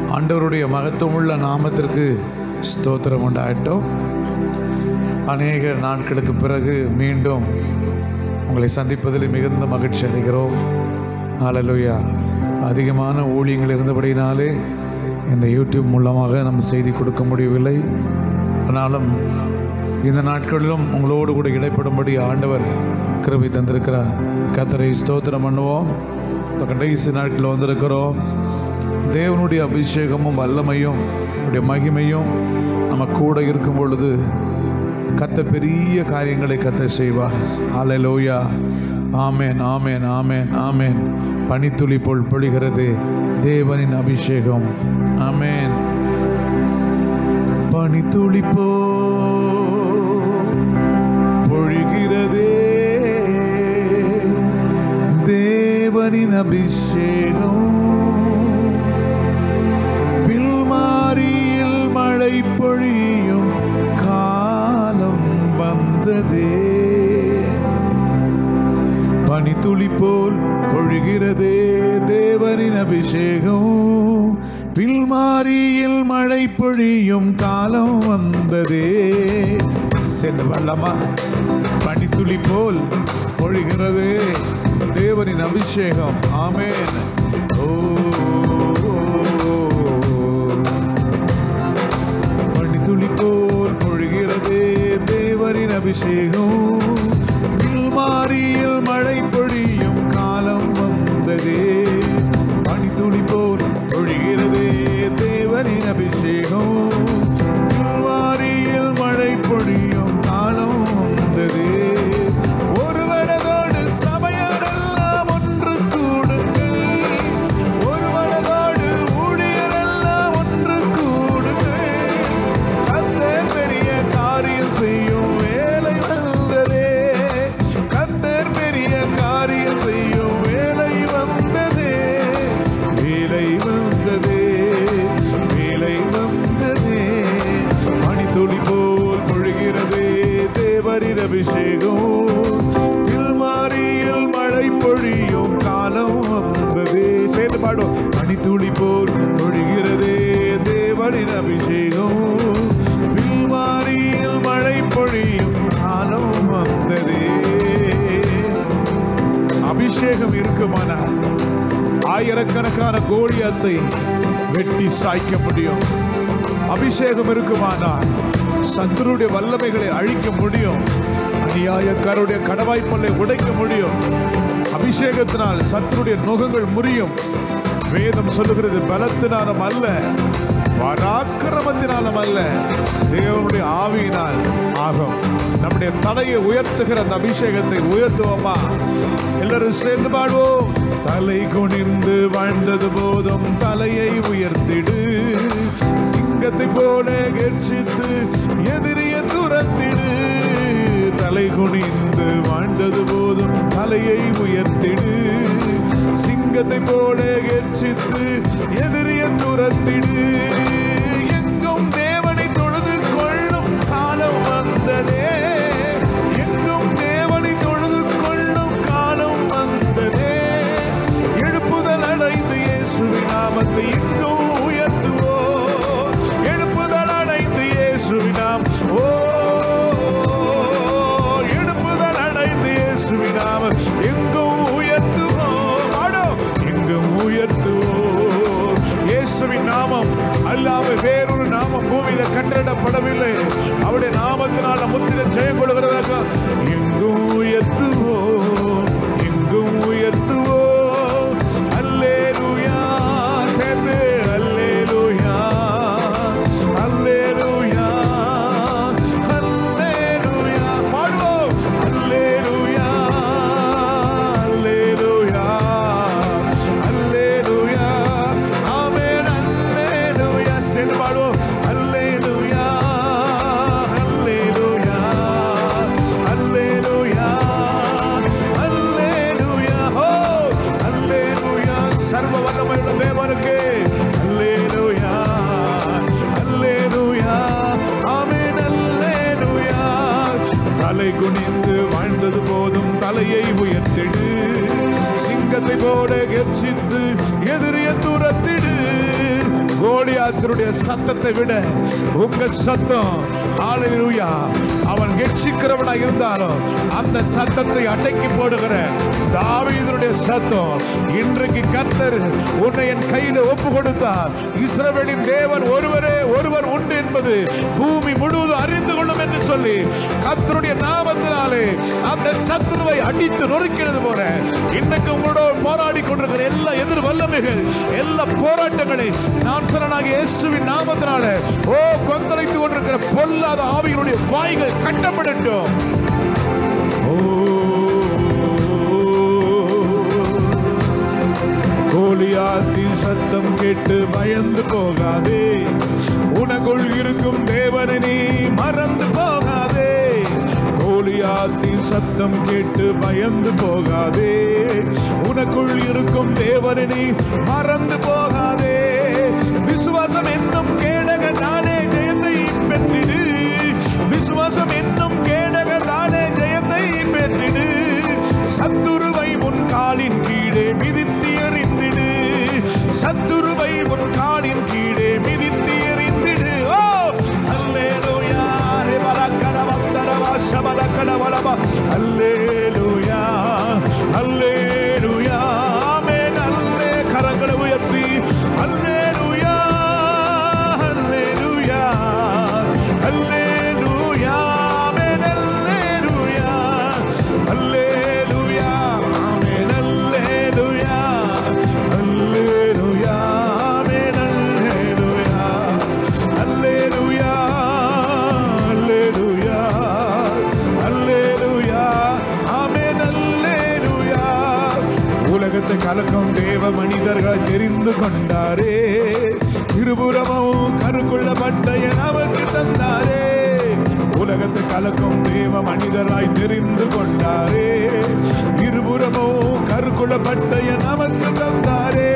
ஆண்டவருடைய மகத்துவமுள்ள நாமத்திற்கு ஸ்தோத்திரம் உண்டாகட்டும் அநேக நாட்களுக்கு பிறகு மீண்டும் உங்களை சந்திப்பதில் மிகுந்த மகிழ்ச்சி அடைகிறோம் ஹalleluya அதிகமான ஊழியங்கள் இருந்தபடினாலே இந்த யூடியூப் மூலமாக நம்ம செய்தி கொடுக்க முடியவில்லை ஆனாலும் இந்த நாட்களிலும் உங்களோடு கூட இடைப்படும்படி ஆண்டவர் கிருபை தந்திருக்கிறார் கத்தரை ஸ்தோத்திரம் பண்ணுவோம் இந்த கடைசி நாட்களில் வந்திருக்கிறோம் தேவனுடைய அபிஷேகமும் வல்லமையும் அவருடைய மகிமையும் நம்ம கூட இருக்கும் பொழுது கத்த பெரிய காரியங்களை கத்த செய்வார் ஹalleluya ஆமென் ஆமென் ஆமென் ஆமென் பனித்துளி போல் பொழிகிறது தேவனின் அபிஷேகம் ஆமென் பனித்துளி போ பொழிகிறதே தேவனின் அபிஷேகம் பில்மாரியில் மழை பொழியும் காலம் வந்ததே பனித்துளி போல் பொழிகிறதே தேவனின் அபிஷேகம் பில்மாரியில் மழை பொழியும் காலம் வந்ததே சென்று வல்லமா பனித்துளி போல் பொழிகிறதே தேவனின் அபிஷேகம் ஆமென் ஓ பனித்துளி போல் பொழிகிறதே தேவனின் அபிஷேகம் மாறியில் மழை பொழியும் காலம் வந்ததே பனித்துளி போல் பொழிகிறதே தேவனின் அபிஷேகம் மாறியில் மழை பொழியும் காலம் வந்ததே ஒருவனதோடு சபையாரெல்லாம் ஒன்று கூடுங்கள் ஒருவனதோடு ஊழியரெல்லாம் ஒன்று கூடுங்கள் கத்தர் பெரிய காரியம் செய்யும் வேலை வந்ததே கத்தர் பெரிய காரியம் செய்யும் வேலை வந்ததே வேலை வந்ததே வேலை வந்ததே மணித்துளி போல் பொழிகிறதே தேவரின் அபிஷேகம் பில்மாரியில் மழை பொழியும் காலம் வந்ததே சேர்ந்து பாடும் மணித்துளி போல் பொழிகிறதே தேவனின் அபிஷேகம் பில்மாரியில் மழை பொழியும் காலம் வந்ததே அபிஷேகம் இருக்குமானால் ஆயிரக்கணக்கான கோழியத்தை வெட்டி சாய்க்க முடியும் அபிஷேகம் இருக்குமானால் சத்துருடைய வல்லமைகளை அழிக்க முடியும் அநியாயக்காரருடைய கடவாய்ப்பல்லை உடைக்க முடியும் அபிஷேகத்தினால் சத்துருடைய நுகங்கள் முறியும் வேதம் சொல்லுகிறது பலத்தினாலும் அல்ல பராக்கிரமத்தினாலும் அல்ல தேவனுடைய ஆவியினால் ஆகும் நம்முடைய தலையை உயர்த்துகிற அந்த அபிஷேகத்தை உயர்த்துவோமா எல்லாரும் சேர்ந்து பாடுவோம் தலை குனிந்து வாழ்ந்தது போதும் தலையை உயர்த்திடு சிங்கத்தை போல கெர்ச்சித்து எதிரிய துரத்திடு தலை குனிந்து வாழ்ந்தது போதும் தலையை உயர்த்திடு சிங்கத்தை போல கெர்ச்சித்து எதிரிய துரத்திடு எங்கும் தேவனை தொழுது கொள்ளும் காலம் வந்ததே எங்கும் தேவனை தொழுது கொள்ளும் காலம் வந்ததே எழுப்புதல் அடைந்து இயேசுவின் நாமத்தை எங்கும் உயர்த்துவோ எழுப்புதல் அடைந்து இயேசுவின் நாம் ஓ எழுப்புதல் அடைந்து இயேசுவின் நாமம் எங்கும் உயர்த்துவோ பாடோ எங்கும் உயர்த்துவோ இயேசுவின் நாமம் அல்லாமல் வேறொரு நாமம் பூமியில கண்டறிடப்படவில்லை அவருடைய நாமத்தினால முத்திர ஜெயம் கொள்கிறதற்காக எங்கும் உயர்த்துவோ எங்கும் உயர்த்துவோ அல்லேலூயா சேர்ந்து அல்லேலூயா அல்லேலூயா அல்லேலூயா பாடுவோம் அல்லேலூயா அல்லேலூயா அல்லேலூயா ஆமென் அல்லேலூயா சேர்ந்து பாடுவோம் அல்லேலூயா அல்லேலூயா அல்லேலூயா அல்லேலூயா ஹோ அல்லேலூயா சர்வ வல்லமையுள்ள தேவனுக்கு அல்லேலூயா அல்லேலூயா ஆமென் அல்லேலூயா தலை குனிந்து வாழ்ந்தது போதும் தலையை உயர்த்திடு சிங்கத்தை போல கெர்ச்சித்து எதிரிய துரத்திடு கோல் கோலியாத்தினுடைய சத்தத்தை விட உங்க சத்தம் ஹalleluya அவன் கெட்சிக்கிறவனாய் இருந்தாலும் அந்த சத்தத்தை அடக்கி போடுகிற தாவீதுடைய சத்தம் இன்றைக்கு கர்த்தர் உன்னை என் கையில ஒப்பு கொடுத்தார் இஸ்ரவேலின் தேவன் ஒருவரே ஒருவர் உண்டு என்பது பூமி முழுவதும் அறிந்து கொள்ளும் என்று சொல்லி கர்த்தருடைய நாமத்தினாலே அந்த சத்துருவை அடித்து நொறுக்கிறது போல இன்னைக்கு உங்களோட போராடி கொண்டிருக்கிற எல்லா எதிர் வல்லமைகள் எல்லா போராட்டங்களை நான் சொன்னாக இயேசுவின் நாமத்தினால ஓ கொந்தளித்து கொண்டிருக்கிற பொல்லாத ஆவிகளுடைய வாய்கள் கட்டப்படட்டும் கோலியாத்தின் சத்தம் கேட்டு பயந்து போகாதே உனக்குள் இருக்கும் தேவனை நீ மறந்து போகாதே கோலியாத்தின் சத்தம் கேட்டு பயந்து போகாதே உனக்குள் இருக்கும் தேவனை நீ மறந்து போகாதே விசுவாசம் என்னும் கேடக தானே ஜெயத்தை பெற்றிடு விசுவாசம் என்னும் கேடக தானே ஜெயத்தை பெற்றிடு சத்துருவை உன் காலின் கீழே மிதித்து எறிந்திடு சத்துருவை உன் காலின் கீழே மிதித்து எறிந்திடு ஓ அல்லேலூயா ரே பரக்கட வந்தரவா சபலக்கட வலவா அல்லேலூயா அல்லேலூயா ஆமென் அல்லே கரங்களை உயர்த்தி அல்லேலூயா அல்லேலூயா அல்லேலூயா ஆமென் அல்லேலூயா அல்லேலூயா ஆமென் அல்லேலூயா அல்லேலூயா ஆமென் அல்லேலூயா அல்லேலூயா அல்லேலூயா அல்லேலூயா ஆமென் அல்லேலூயா உலகத்தை கலக்கும் தேவ மனிதர்கள் தெரிந்து கொண்டாரே இருபுறமும் கருக்குள்ளப்பட்ட நமக்கு தந்தாரே உலகத்தை கலக்கும் தேவ மனிதராய் தெரிந்து கொண்டாரே இருபுறமும் கருக்குள்ளப்பட்ட நமக்கு தந்தாரே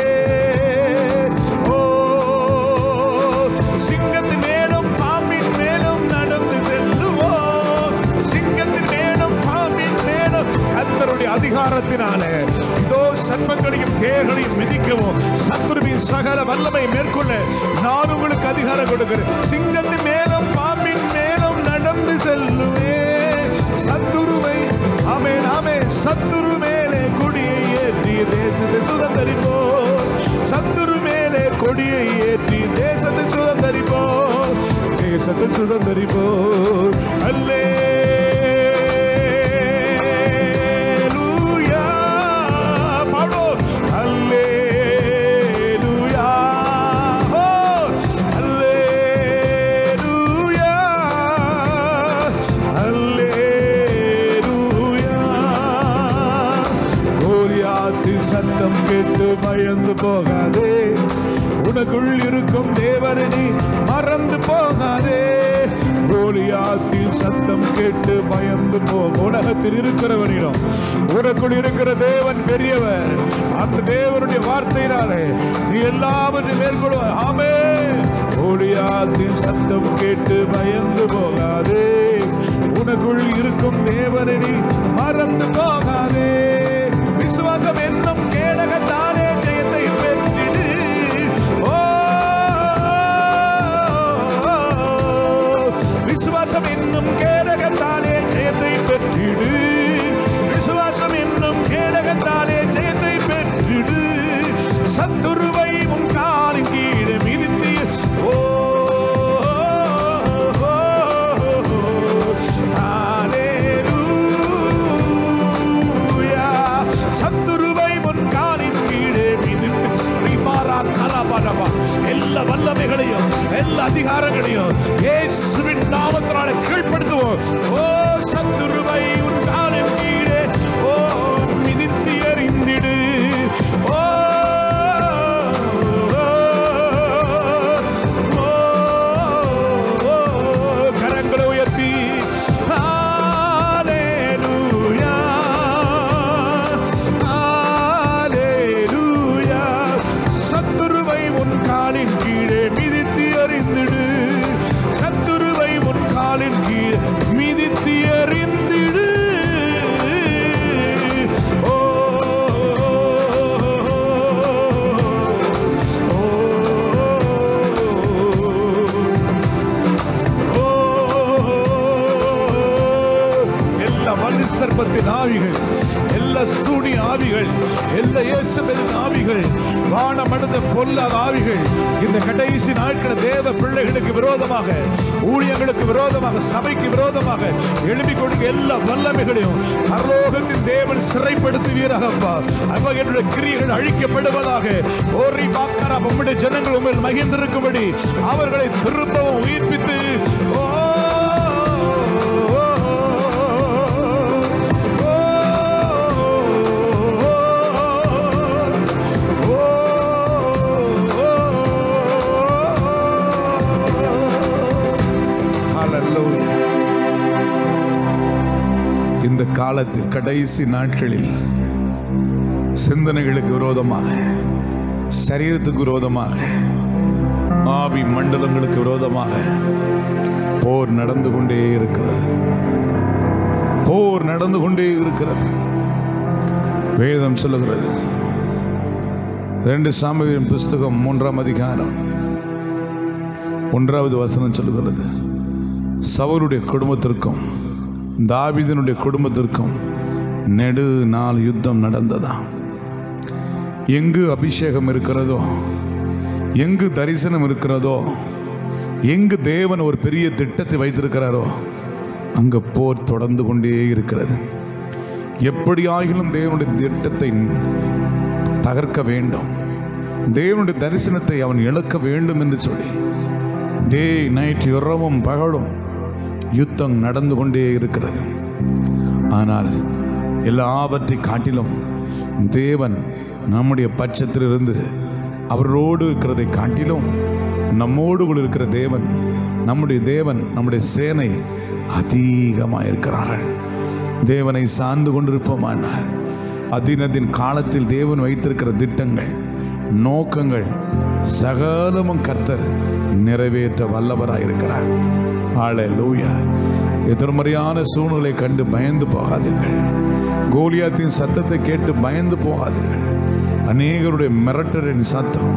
ஓ சிங்கத்தின் மேலும் பாம்பின் மேலும் நடந்து செல்லுவோம் சிங்கத்தின் மேலும் பாம்பின் மேலும் கத்தருடைய அதிகாரத்தினாலே இதோ சர்ப்பங்களையும் தேர்களையும் மிதிக்கவும் சத்துருவின் சகல வல்லமை மேற்கொள்ள நான் உங்களுக்கு அதிகாரம் கொடுக்கிறேன் சிங்கத்தின் மேலும் பாம்பின் மேலும் நடந்து செல்லுவே சத்துருவை ஆமே நாமே சத்துரு மேலே கொடியை ஏற்றி தேசத்தை சுதந்தரிப்போம் சத்துரு மேலே கொடியை ஏற்றி தேசத்தை சுதந்தரிப்போம் தேசத்தை சுதந்தரிப்போம் அல்லே சத்தம் கேட்டு பயந்து போகாதே உனக்குள் இருக்கும் தேவனை நீ மறந்து போகாதே கோலியாத்தின் சத்தம் கேட்டு பயந்து போ உலகத்தில் இருக்கிறவனிடம் உனக்குள் இருக்கிற தேவன் பெரியவர் அந்த தேவனுடைய வார்த்தையினாலே நீ எல்லாவற்றையும் மேற்கொள்வாய் ஆமே கோலியாத்தின் சத்தம் கேட்டு பயந்து போகாதே உனக்குள் இருக்கும் தேவனை நீ மறந்து போகாதே விசுவாசம் என்னும் கேடகத்தானே ஜெயத்தை பெற்றிடு ஓ விசுவாசம் என்னும் கேடகத்தானே ஜெயத்தை பெற்றிடு விசுவாசம் என்னும் கேடகத்தானே ஜெயத்தை பெற்றிடு சத்துருவை உன் காலின் கீழே மிதித்து ஓ ஹalleluya சத்துருவை முன் காலின் கீழே மிதித்து ரிபாரா கலபரபா எல்லா வல்லமைகளையும் எல்லா அதிகாரங்களையும் இயேசுவின் நாமத்தினால கீழ்ப்படுத்துவோம் ஓ சத்துருவை உன் காலின் கீழே ஓ மிதித்து எறிந்திடு ஓ ஓ, ஓ, கரங்களை உயர்த்தி ஹalleluya ஹalleluya சத்துருவை உன் காலின் கீழே மிதித்து எறிந்திடு சத்துருவை உன் காலின் கீழே மிதித்து எறிந்திடு ஆவிகள் இந்த கடைசி நாட்கள் தேவ பிள்ளைகளுக்கு விரோதமாக ஊழியங்களுக்கு விரோதமாக சபைக்கு விரோதமாக எழுப்பிக் கொடுக்க எல்லா வல்லமைகளையும் பரலோகத்தின் தேவன் சிறைப்படுத்துவீராகப்பா அப்பா என்னுடைய கிரியைகள் அழிக்கப்படுவதாக ஓரி பாக்கரா உம்முடைய ஜனங்கள் உண்மையில் மகிழ்ந்திருக்கும்படி அவர்களை திரும்பவும் உயிர்ப்பித்து ஓ Hallelujah. இந்த காலத்தில் கடைசி நாட்களில் சிந்தனைகளுக்கு விரோதமாக சரீரத்துக்கு விரோதமாக ஆவி மண்டலங்களுக்கு விரோதமாக போர் நடந்து கொண்டே இருக்கிறது போர் நடந்து கொண்டே இருக்கிறது வேதம் சொல்லுகிறது ரெண்டு சாமுவேலின் புஸ்தகம் மூன்றாம் அதிகாரம் ஒன்றாவது வசனம் சொல்லுகிறது சவுலுடைய குடும்பத்திற்கும் தாவீதினுடைய குடும்பத்திற்கும் நெடு நாள் யுத்தம் நடந்ததா எங்கு அபிஷேகம் இருக்கிறதோ எங்கு தரிசனம் இருக்கிறதோ எங்கு தேவன் ஒரு பெரிய திட்டத்தை வைத்திருக்கிறாரோ அங்க போர் தொடர்ந்து கொண்டே இருக்கிறது எப்படியாகிலும் தேவனுடைய திட்டத்தை தகர்க்க வேண்டும் தேவனுடைய தரிசனத்தை அவன் இழக்க வேண்டும் என்று சொல்லி டே நைட் இரவும் பகலும் யுத்தம் நடந்து கொண்டே இருக்கிறது ஆனால் எல்லாவற்றை காட்டிலும் தேவன் நம்முடைய பட்சத்திலிருந்து அவரோடு இருக்கிறதை காட்டிலும் நம்மோடு கூட இருக்கிற தேவன் நம்முடைய தேவன் நம்முடைய சேனை அதிகமாக இருக்கிறார்கள் தேவனை சார்ந்து கொண்டிருப்போமானால் அதினத்தின் காலத்தில் தேவன் வைத்திருக்கிற திட்டங்கள் நோக்கங்கள் சகலமும் கர்த்தர் நிறைவேற்ற வல்லவராயிருக்கிறார் ஆளே லூயா எதிர்மறையான சூழ்நிலை கண்டு பயந்து போகாதீர்கள் கோலியாத்தின் சத்தத்தை கேட்டு பயந்து போகாதீர்கள் அநேகருடைய மிரட்டலின் சத்தம்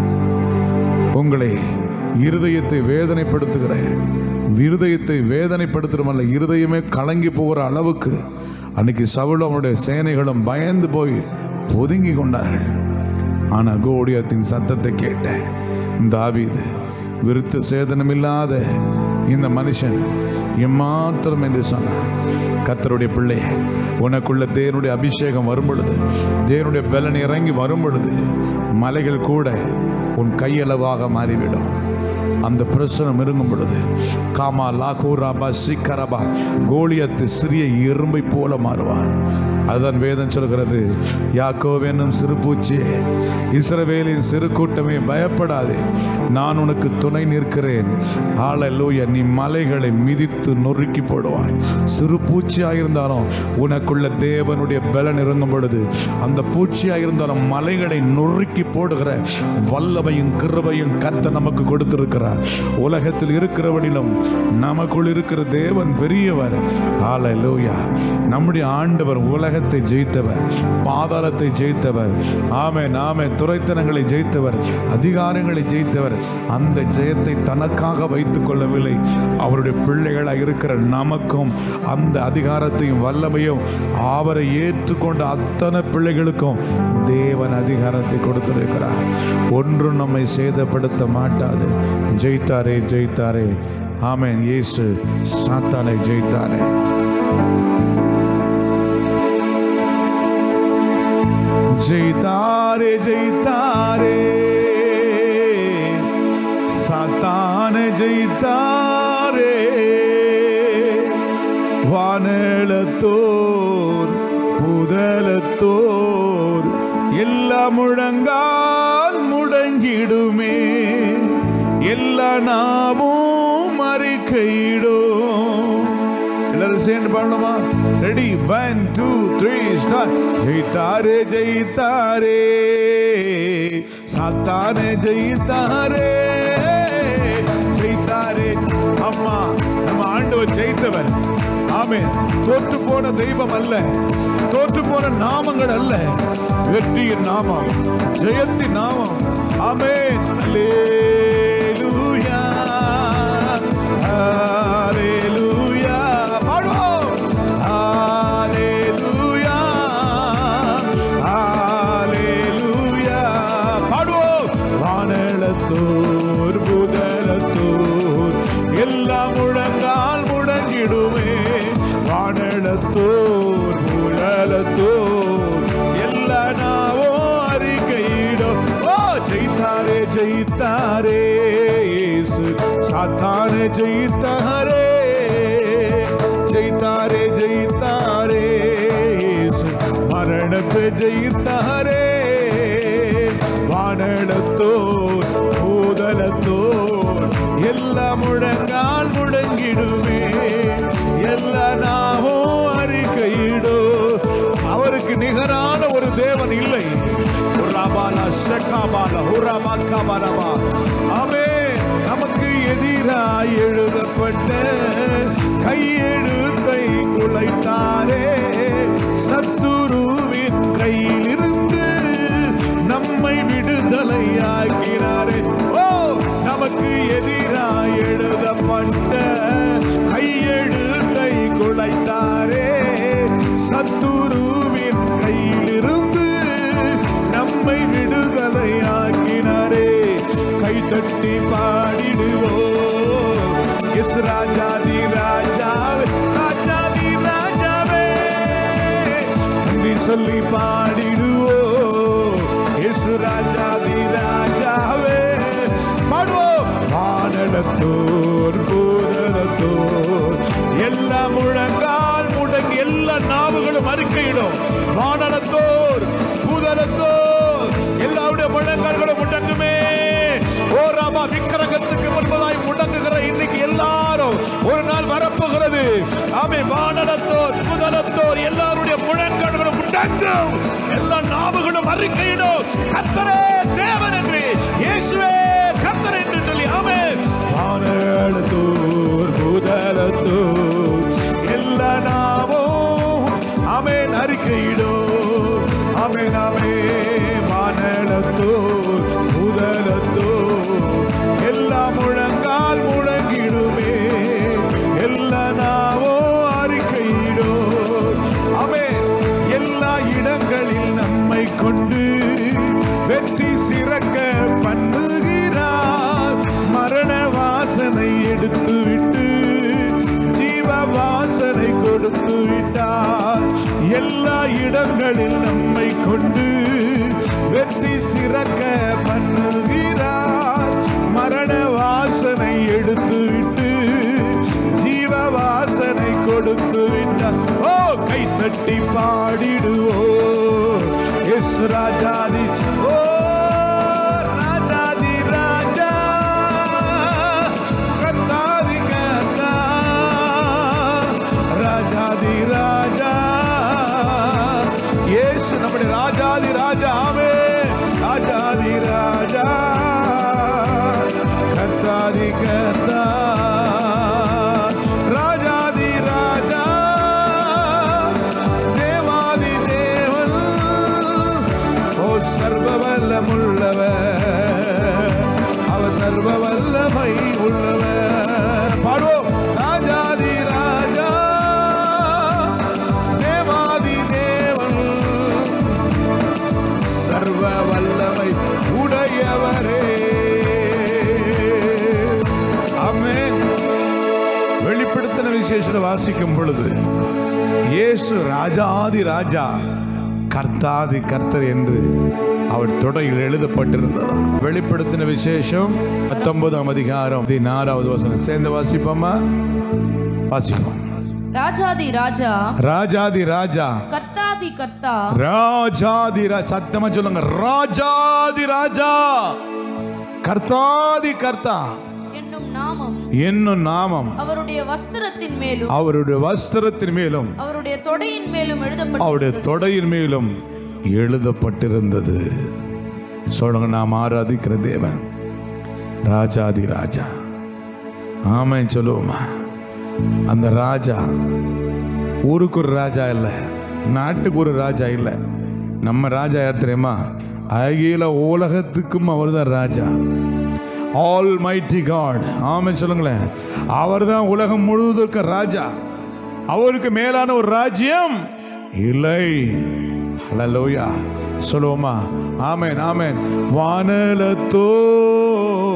உங்களை இருதயத்தை வேதனைப்படுத்துகிற இருதயத்தை வேதனைப்படுத்துகிறமல்ல இருதயமே கலங்கி போகிற அளவுக்கு அன்னைக்கு சவுல் அவனுடைய சேனைகளும் பயந்து போய் ஒதுங்கி கொண்டார்கள் ஆனால் கோடியத்தின் சத்தத்தை கேட்ட தாவீது விருத்த சேதனமில்லாத இந்த மனுஷன் எம்மாத்திரம் என்று சொன்னார் கத்தருடைய பிள்ளை உனக்குள்ள தேவனுடைய அபிஷேகம் வரும் பொழுது தேவனுடைய பலன் இறங்கி வரும் பொழுது மலைகள் கூட உன் கையளவாக மாறிவிடும் அந்த பிரசனம் இறங்கும் பொழுது காமா லாகூராபா சிக்கரபா கோலியத்து சிறிய எறும்பை போல மாறுவான் அதுதான் வேதம் சொல்கிறது யாக்கோவ் என்னும் சிறு பூச்சியே இஸ்ரவேலின் சிறு கூட்டமே பயப்படாதே நான் உனக்கு துணை நிற்கிறேன் ஆளலூய நீ மலைகளை மிதித்து நொறுக்கி போடுவாய் சிறு பூச்சியாக இருந்தாலும் உனக்குள்ள தேவனுடைய பலன் இறங்கும் பொழுது அந்த பூச்சியாக இருந்தாலும் மலைகளை நொறுக்கி போடுகிற வல்லமையும் கிருபையும் கர்த்தர் நமக்கு கொடுத்திருக்கிறார் உலகத்தில் இருக்கிறவனிலும் நமக்குள் இருக்கிற தேவன் பெரியவர் ஆலலூயா நம்முடைய ஆண்டவர் உலகத்தை ஜெயித்தவர் பாதாளத்தை ஜெயித்தவர் ஆமே நாமே துறைத்தனங்களை ஜெயித்தவர் அதிகாரங்களை ஜெயித்தவர் அந்த ஜெயத்தை தனக்காக வைத்துக் கொள்ளவில்லை அவருடைய பிள்ளைகளாக இருக்கிற நமக்கும் அந்த அதிகாரத்தையும் வல்லமையும் அவரை ஏற்றுக்கொண்ட அத்தனை பிள்ளைகளுக்கும் தேவன் அதிகாரத்தை கொடுத்திருக்கிறார் ஒன்றும் நம்மை சேதப்படுத்த மாட்டாது ஜெயித்தாரே ஜெயித்தாரே ஆமென் இயேசு சாத்தானை ஜெயித்தாரே ஜெயித்தாரே ஜெயித்தாரே சாத்தான ஜெயித்தாரே வானளத்தோர் புதலத்தோர் எல்லா முழங்கால் முடங்கிடுமே எல்லா நாமும் அறிக்கையிடும் எல்லாரும் சேர்ந்து பாடணுமா ready one two three start ஜெயித்தாரே ஜெயித்தாரே சாத்தானே ஜெயித்தாரே ஜெயித்தாரே அம்மா நம்ம ஆண்டவர் ஜெயித்தவர் ஆமே தோற்று போன தெய்வம் அல்ல தோற்று போன நாமங்கள் அல்ல வெற்றியின் நாமம் ஜெயத்தின் நாமம் ஆமென் அல்லேலூயா ஹalleluya பாடுவோம் ஹalleluya ஹalleluya பாடுவோம் வானளத்தோர் வானளத்தோர் புதலத்தோர் எல்லா முழங்கால் முடங்கிடுமே வானளத்தோர் புதலத்தோர் எல்லா நாவோ அறிக்கையிடும் ஓ ஜெயித்தாரே ஜெயித்தாரே இயேசு சாத்தானே ஜெயித்தாரே ஜெயித்தாரே ஜெயித்தாரே இயேசு மரணத்தை ஜெயித்தாரே வானடத்தோர் பூதலத்தோர் எல்லா முழங்கால் முடங்கிடுமே எல்லா நாமும் அறிக்கையிடோ அவருக்கு நிகரான ஒரு தேவன் இல்லை உராபாலா ஷக்காபாலா உராபாக்காபாலமா ஆமே நமக்கு எதிராய் எழுதப்பட்ட கையெழுத்தை குலைத்தாரே சத்துருவின் கையிலிருந்து நம்மை விடுதலையாக்கினாரே ஓ நமக்கு எதிராய் எழுதப்பட்ட கையெழுத்தை குலைத்தாரே சத்துருவின் கையிலிருந்து நம்மை விடுதலையாக்கினாரே கைதட்டி பாடிடுவோ எஸ் ராஜாதி ராஜாவே ராஜாதி ராஜாவே நன்றி சொல்லி பாடிடுவோ இயேசு ராஜாதி ராஜாவே பாடுவோம் வானடத்தோர் பூதலத்தோர் எல்லா முழங்கால் முடங்கி எல்லா நாவுகளும் அறிக்கையிடும் வானடத்தோர் பூதலத்தோர் எல்லாருடைய முழங்கால்களும் முடங்குமே ஓ ராமா விக்கிரகத்துக்கு முன்பதாய் முடங்குகிற இன்னைக்கு எல்லாரும் ஒரு நாள் வரப்போகிறது ஆமே வானடத்தோர் புதலத்தோர் எல்லாருடைய முழங்கங்களும் முடங்கும் எல்லா நாவுகளும் அறிக்கையிடும் கத்தரே தேவன் என்று இயேசுவே கத்தர் என்று சொல்லி ஆமே வானடத்தோர் புதலத்தோர் எல்லா நாவும் ஆமேன் அறிக்கையிடும் ஆமேன் ஆமே வானடத்தோர் புதலத்தோர் எல்லா முழங்கால் முழங்கிடுமே எல்லா நாவோ அறிக்கையிடோ அவே எல்லா இடங்களில் நம்மை கொண்டு வெற்றி சிறக்க பண்ணுகிறார் மரண வாசனை எடுத்து விட்டு ஜீவ வாசனை கொடுத்து விட்டார் எல்லா இடங்களில் நம்மை கொண்டு வெற்றி சிறக்க பண்ணுகிறார் மரண வாசனை எடுத்து விட்டு ஜீவ வாசனை கொடுத்து விட்டார் ஓ கை தட்டி பாடிடுவோ எஸ் ராஜாதி ஓ ராஜாதி ராஜா கத்தாதி கத்தா ராஜாதி ராஜா இயேசு நம்முடைய ராஜாதி ராஜா ஆமே ராஜாதி ராஜா கர்த்தாதி கர்த்தா ராஜாதி ராஜா தேவாதி தேவன் ஓ சர்வ வல்லமுள்ளவர் அவ சர்வ வல்லமை உள்ளவர் பாடுவோம் ராஜாதி ராஜா தேவாதி தேவன் சர்வ வல்லமை உடையவரே ஆமென் வெளிப்படுத்தின விசேஷத்தை வாசிக்கும் பொழுது இயேசு ராஜாதி ராஜா கர்த்தாதி கர்த்தர் என்று அவர் தொடையில் எழுதப்பட்டிருந்ததா வெளிப்படுத்தின விசேஷம் பத்தொன்பதாம் அதிகாரம் பதினாறாவது வசனம் சேர்ந்து வாசிப்போமா வாசிப்போம் ராஜாதி ராஜா ராஜாதி ராஜா கர்த்தாதி கர்த்தா ராஜாதி ரா சத்தமா சொல்லுங்க ராஜாதி ராஜா கர்த்தாதி கர்த்தா என்னும் நாமம் என்னும் நாமம் அவருடைய வஸ்திரத்தின் மேலும் அவருடைய வஸ்திரத்தின் மேலும் அவருடைய தொடையின் மேலும் அவருடைய எழுதப்பட்டிருந்தது தொடையின் மேலும் எழுதப்பட்டிருந்தது சொல்லுங்க நாம் ஆராதிக்கிற தேவன் ராஜாதி ராஜா ஆமென் சொல்லுவோமா அந்த ராஜா ஊருக்கு ஒரு ராஜா இல்லை நாட்டுக்கு ஒரு ராஜா இல்லை நம்ம ராஜா யார் தெரியுமா அகில உலகத்துக்கும் அவர் தான் ராஜா ஆல் மைட்டி காட் ஆமென் சொல்லுங்களேன் அவர் தான் உலகம் முழுவதற்கு ராஜா அவருக்கு மேலான ஒரு ராஜ்யம் இல்லை ஹalleluya சொல்லுவோமா ஆமென் ஆமென் வானலத்தோ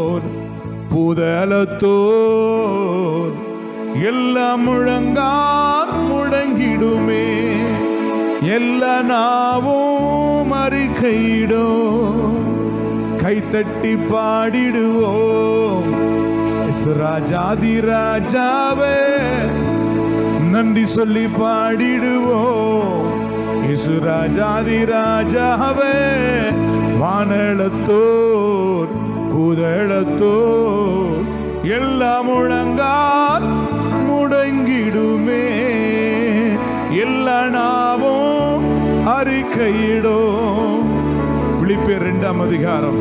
பூதலத்தோர் எல்லாம் முழங்கால் முழங்கிடுமே எல்லா நாவும் அறிக்கையிடும் கைத்தட்டி பாடிடுவோம் ராஜாதி ராஜாவே நன்றி சொல்லி பாடிடுவோம் இசு ராஜாதி ராஜாவே வானளத்தோர் புதளத்தோர் எல்லாம் முழங்கால் முடங்கிடுமே எல்லா நாவும் அறிக்கையிடும் பிலிப்பியர் இரண்டாம் அதிகாரம்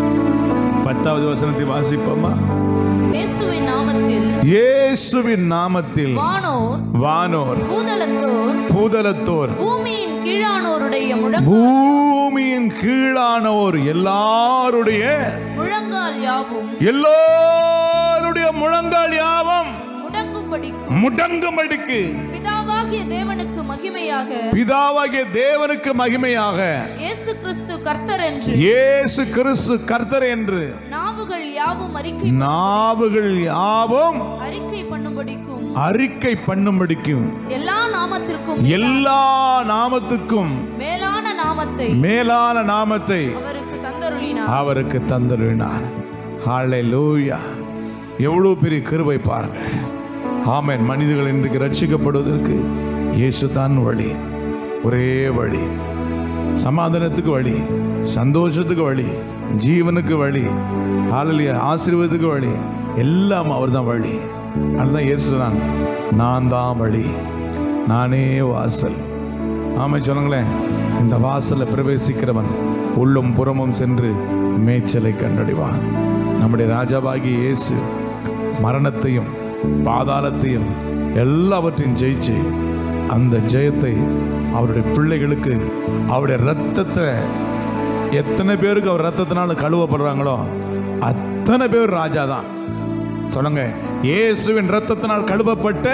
பத்தாவது வசனத்தை வாசிப்போமா இயேசுவின் நாமத்தில் இயேசுவின் நாமத்தில் வானோர் வானோர் பூதலத்தோர் பூதலத்தோர் பூமியின் கீழானோருடைய முழங்க பூமியின் கீழானோர் எல்லாருடைய முழங்கால் யாவும் எல்லாருடைய முழங்கால் யாவும் முடங்கும்படிக்கும் முடங்கும்படிக்கு பிதாவாகிய தேவனுக்கு மகிமையாக பிதாவாகிய தேவனுக்கு மகிமையாக இயேசு கிறிஸ்து கர்த்தர் என்று இயேசு கிறிஸ்து கர்த்தர் என்று நாவுகள் யாவும் அறிக்கை நாவுகள் யாவும் அறிக்கை பண்ணும்படிக்கும் அறிக்கை பண்ணும்படிக்கும் எல்லா நாமத்திற்கும் எல்லா நாமத்துக்கும் மேலான நாமத்தை மேலான நாமத்தை அவருக்கு தந்தருளினார் அவருக்கு தந்தருளினார் ஹalleluya எவ்வளவு பெரிய கிருபை பாருங்க ஆமென் மனிதர்கள் இன்றைக்கு ரட்சிக்கப்படுவதற்கு இயேசு தான் வழி ஒரே வழி சமாதானத்துக்கு வழி சந்தோஷத்துக்கு வழி ஜீவனுக்கு வழி ஹalleluya ஆசீர்வாதத்துக்கு வழி எல்லாம் அவர்தான் வழி அதுதான் இயேசு சொன்னான் நான் தான் வழி நானே வாசல் ஆமை சொன்னாங்களேன் இந்த வாசல்ல பிரவேசிக்கிறவன் உள்ளும் புறமும் சென்று மேய்ச்சலை கண்டடைவான் நம்முடைய ராஜாவாகிய இயேசு மரணத்தையும் பாதாளத்தையும் எல்லாவற்றையும் ஜெயிச்சு அந்த ஜெயத்தை அவருடைய பிள்ளைகளுக்கு அவருடைய ரத்தத்தை எத்தனை பேருக்கு அவர் ரத்தத்தினால கழுவப்படுறாங்களோ அத்தனை பேர் ராஜா தான் சொல்லுங்க இயேசுவின் ரத்தத்தினால் கழுவப்பட்ட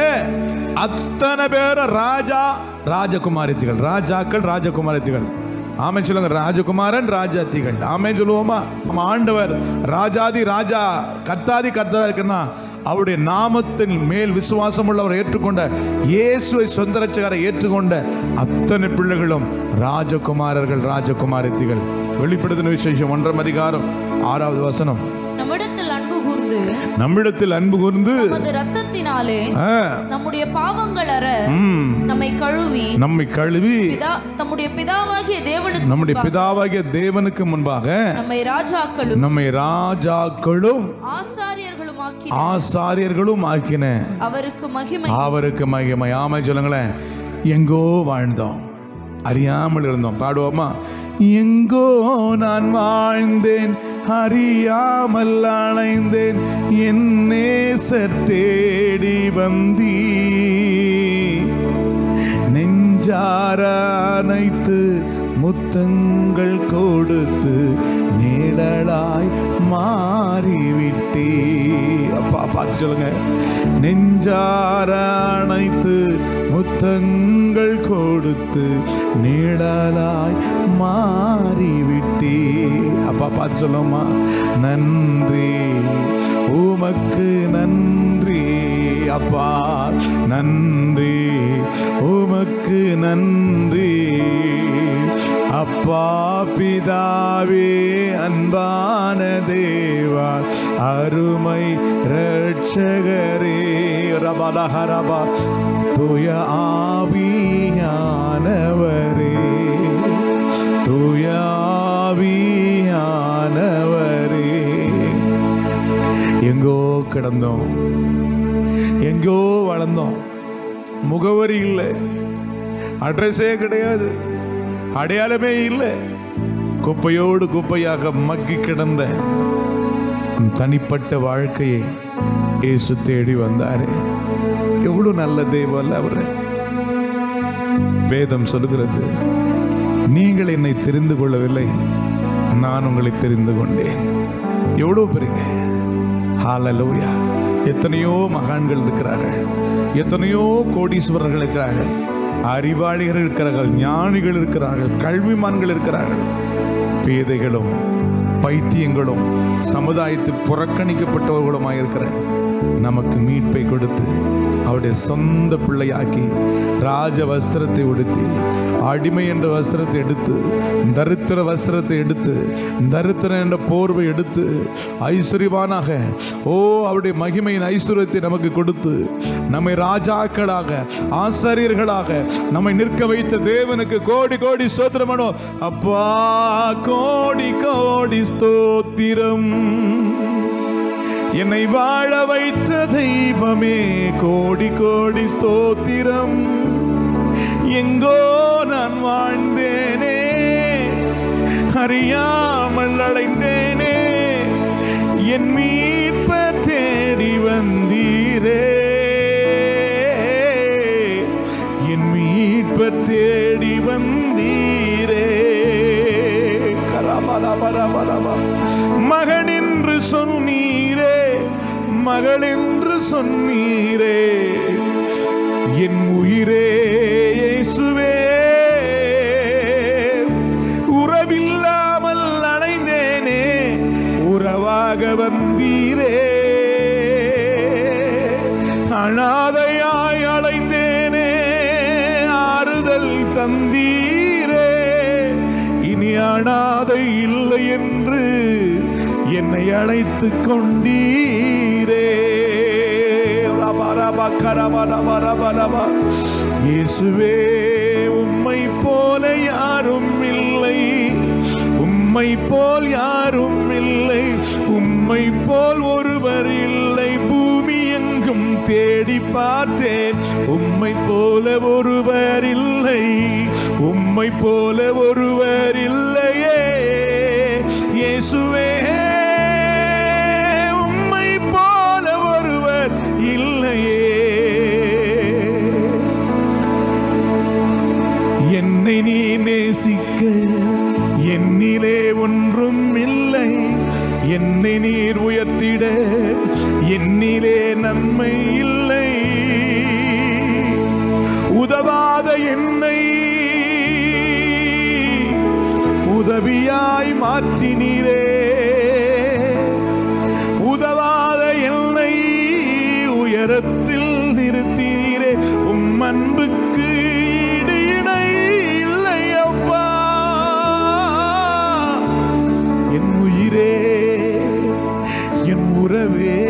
அத்தனை பேர் ராஜா ராஜகுமாரித்திகள் ராஜாக்கள் ராஜகுமாரித்திகள் ஆமென் சொல்லுங்க ராஜகுமாரன் ராஜாத்திகள் ஆமென் சொல்லுவோமா நம்ம ஆண்டவர் ராஜாதி ராஜா கர்த்தாதி கர்த்தரா இருக்குன்னா அவருடைய நாமத்தின் மேல் விசுவாசம் உள்ளவர் ஏற்றுக்கொண்ட இயேசுவை சொந்த ரட்சகரை ஏற்றுக்கொண்ட அத்தனை பிள்ளைகளும் ராஜகுமாரர்கள் ராஜகுமாரித்திகள் வெளிப்படுத்தின விசேஷம் ஒன்றாம் அதிகாரம் ஆறாவது வசனம் நம்மிடத்தில் அன்பு கூர்ந்து நம்மிடத்தில் அன்பு கூர்ந்து நமது ரத்தத்தினாலே ஆ, நம்முடைய பாவங்கள் அற ம், நம்மை கழுவி நம்மை கழுவி பிதா தம்முடைய பிதாவாகிய தேவனுக்கு நம்முடைய முன்பாக பிதாவாகிய தேவனுக்கு முன்பாக நம்மை ராஜாக்களும் நம்மை ராஜாக்களும் ஆசாரியர்களுமாக்கி ஆசாரியர்களும் ஆக்கின அவருக்கு மகிமை அவருக்கு மகிமை ஆமை சொல்லுங்களேன் எங்கோ வாழ்ந்தோம் அறியாமல் இருந்தோம் பாடுவோமா எங்கோ நான் வாழ்ந்தேன் அறியாமல் அலைந்தேன் என் நேசர் தேடி வந்தீ நெஞ்சார அணைத்து முத்தங்கள் கொடுத்து நிழலாய் மாறிவிட்டே அப்பா பார்த்து சொல்லுங்க நெஞ்சார அணைத்து முத்தங்கள் கொடுத்து நிழலாய் மாறிவிட்டே அப்பா பார்த்து சொல்லுமா நன்றி உமக்கு நன்றி அப்பா நன்றி உமக்கு நன்றி அப்பா பிதாவே அன்பான தேவா அருமை ரட்சகரே ரபலஹரபா துய ஆவியானவரே துய ஆவியானவரே எங்கோ கிடந்தோம் எங்கோ வளர்ந்தோம் முகவரி இல்லை அட்ரஸே கிடையாது அடையாளமே இல்லை குப்பையோடு குப்பையாக மக்கி கிடந்த உன் தனிப்பட்ட வாழ்க்கையை இயேசு தேடி வந்தாரே எவ்வளவு நல்ல தெய்வம் அல்ல அவரு வேதம் சொல்லுகிறது நீங்கள் என்னை தெரிந்து கொள்ளவில்லை நான் உங்களை தெரிந்து கொண்டேன் எவ்வளவு பெரியங்க ஹalleluya எத்தனையோ மகான்கள் இருக்கிறார்கள் எத்தனையோ கோடீஸ்வரர்கள் இருக்கிறார்கள் அறிவாளிகள் இருக்கிறார்கள் ஞானிகள் இருக்கிறார்கள் கல்விமான்கள் இருக்கிறார்கள் பேதைகளும் பைத்தியங்களும் சமுதாயத்து புறக்கணிக்கப்பட்டவர்களுமாய் இருக்கிற நமக்கு மீட்பை கொடுத்து அவருடைய சொந்த பிள்ளையாக்கி ராஜ வஸ்திரத்தை உடுத்தி அடிமை என்ற வஸ்திரத்தை எடுத்து தரித்திர வஸ்திரத்தை எடுத்து தரித்திரம் என்ற போர்வை எடுத்து ஐஸ்வர்யவானாக ஓ அவருடைய மகிமையின் ஐஸ்வர்யத்தை நமக்கு கொடுத்து நம்மை ராஜாக்களாக ஆசாரியர்களாக நம்மை நிற்க வைத்த தேவனுக்கு கோடி கோடி ஸ்தோத்திரமனோ அப்பா கோடி கோடி ஸ்தோத்திரம் என்னை வாழ வைத்த தெய்வமே கோடி கோடி ஸ்தோத்திரம் எங்கோ நான் வாழ்ந்தேனே அறியாமல் அடைந்தேனே என் மீட்ப தேடி வந்தீரே என் மீட்ப தேடி வந்தீரே கரபரபரபரப. மகன் என்று சொன்னீரே மகள் என்று சொன்னீரே என் உயிரே இயேசுவே உறவில்லாமல் அடைந்தேனே உறவாக வந்தீரே அனாதையாய் அடைந்தேனே ஆறுதல் தந்தீரே இனி அனாதை இல்லை என்று என்னை அழைத்துக் கொண்டீரே ரபா, ரபா, கரபா, ரபா, ரபா, ரபா. இயேசுவே உம்மை போல யாரும் இல்லை உம்மை போல் யாரும் இல்லை உம்மை போல் ஒருவர் இல்லை பூமி எங்கும் தேடி பார்த்தேன் உம்மை போல ஒருவர் இல்லை உம்மை போல ஒருவர் இல்லையே இயேசுவே உம்மை போல ஒருவர் இல்லையே என்னை நீ நேசிக்க என்னிலே ஒன்றும் இல்லை என்னை நீர் உயர்த்திட என்னிலே நன்மை இல்லை உதவாத என்னை உதவியாய் மாற்றினீரே உதவாத என்னை உயரத்தில் நிறுத்தினீரே உம் அன்புக்கு ஈடு இணை இல்லை அப்பா என் உயிரே என் உறவே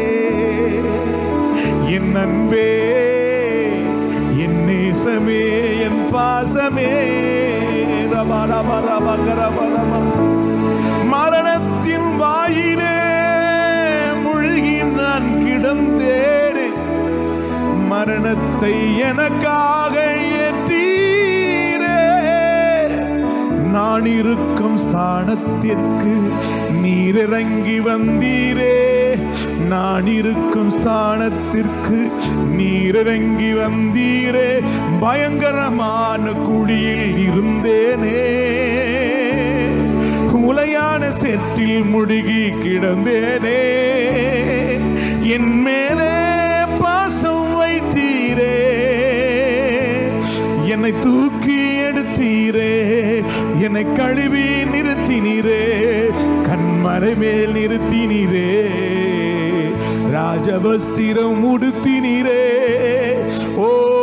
என் அன்பே என் நேசமே என் பாசமே ரபா ரபா ரபா ரபா ரபா மரணத்தின் வாயிலே மூழ்கி நான் கிடந்தேனே மரணத்தை எனக்காக ஏற்றீரே நான் இருக்கும் ஸ்தானத்திற்கு நீர் இறங்கி வந்தீரே நான் இருக்கும் ஸ்தானத்திற்கு நீர் இறங்கி வந்தீரே பயங்கரமான குழியில் இருந்தேனே உலையான சேற்றில் முழுகி கிடந்தேனே என் மேலே பாசம் வைத்தீரே என்னை தூக்கி எடுத்தீரே என்னை கழுவி நிறுத்தினீரே கண்மறை மேல் நிறுத்தினீரே ராஜவஸ்திரம் உடுத்தினீரே ஓ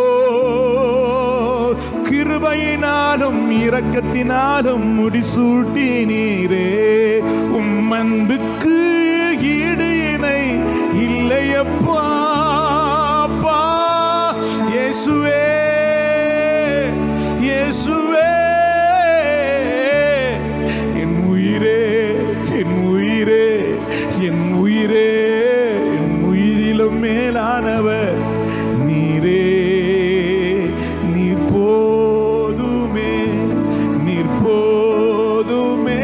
கிருபையினாலும் இரக்கத்தினாலும் முடிசூட்டினீரே உம் அன்புக்கு ஈடு இணை இல்லையப்பா அப்பா. இயேசுவே இயேசுவே என் உயிரே என் உயிரே என் உயிரே என் உயிரிலும் மேலானவர் நீரே நீர் போதுமே நீர் போதுமே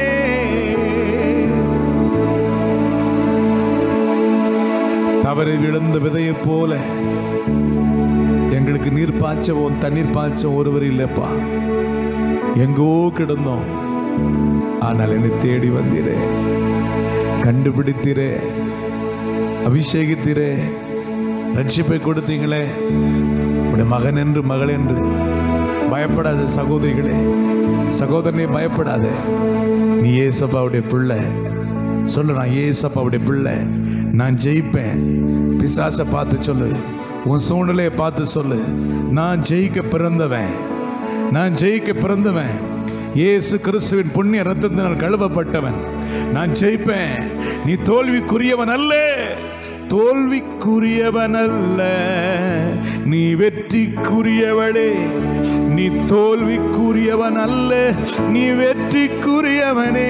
தவறி விழுந்த விதையைப் போல எங்களுக்கு நீர் பாய்ச்சவும் தண்ணீர் பாய்ச்சவும் ஒருவர் இல்லைப்பா எங்கோ கிடந்தோம் ஆனால் என்னை தேடி வந்தீரே கண்டுபிடித்தீரே அபிஷேகித்தீரே ரட்சிப்பை கொடுத்தீங்களே உடைய மகன் என்று மகள் என்று பயப்படாத சகோதரிகளே சகோதரனே பயப்படாதே நீ ஏசப்பாவுடைய பிள்ளை சொல்லு நான் ஏசப்பாவுடைய பிள்ளை நான் ஜெயிப்பேன் பிசாசை பார்த்து சொல்லு உன் சூழ்நிலையை பார்த்து சொல்லு நான் ஜெயிக்க பிறந்தவன் நான் ஜெயிக்க பிறந்தவன் இயேசு கிறிஸ்துவின் புண்ணிய ரத்தத்தினால் கழுவப்பட்டவன் நான் ஜெயிப்பேன் நீ தோல்விக்குரியவன் அல்ல தோல்விக்குரியவன் அல்ல நீ வெற்றிக்குரியவளே நீ தோல்விக்குரியவன் அல்ல நீ வெற்றிக்குரியவனே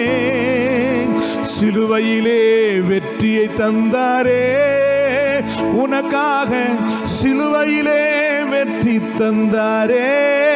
சிலுவையிலே வெற்றியை தந்தாரே உனக்காக சிலுவையிலே வெற்றி தந்தாரே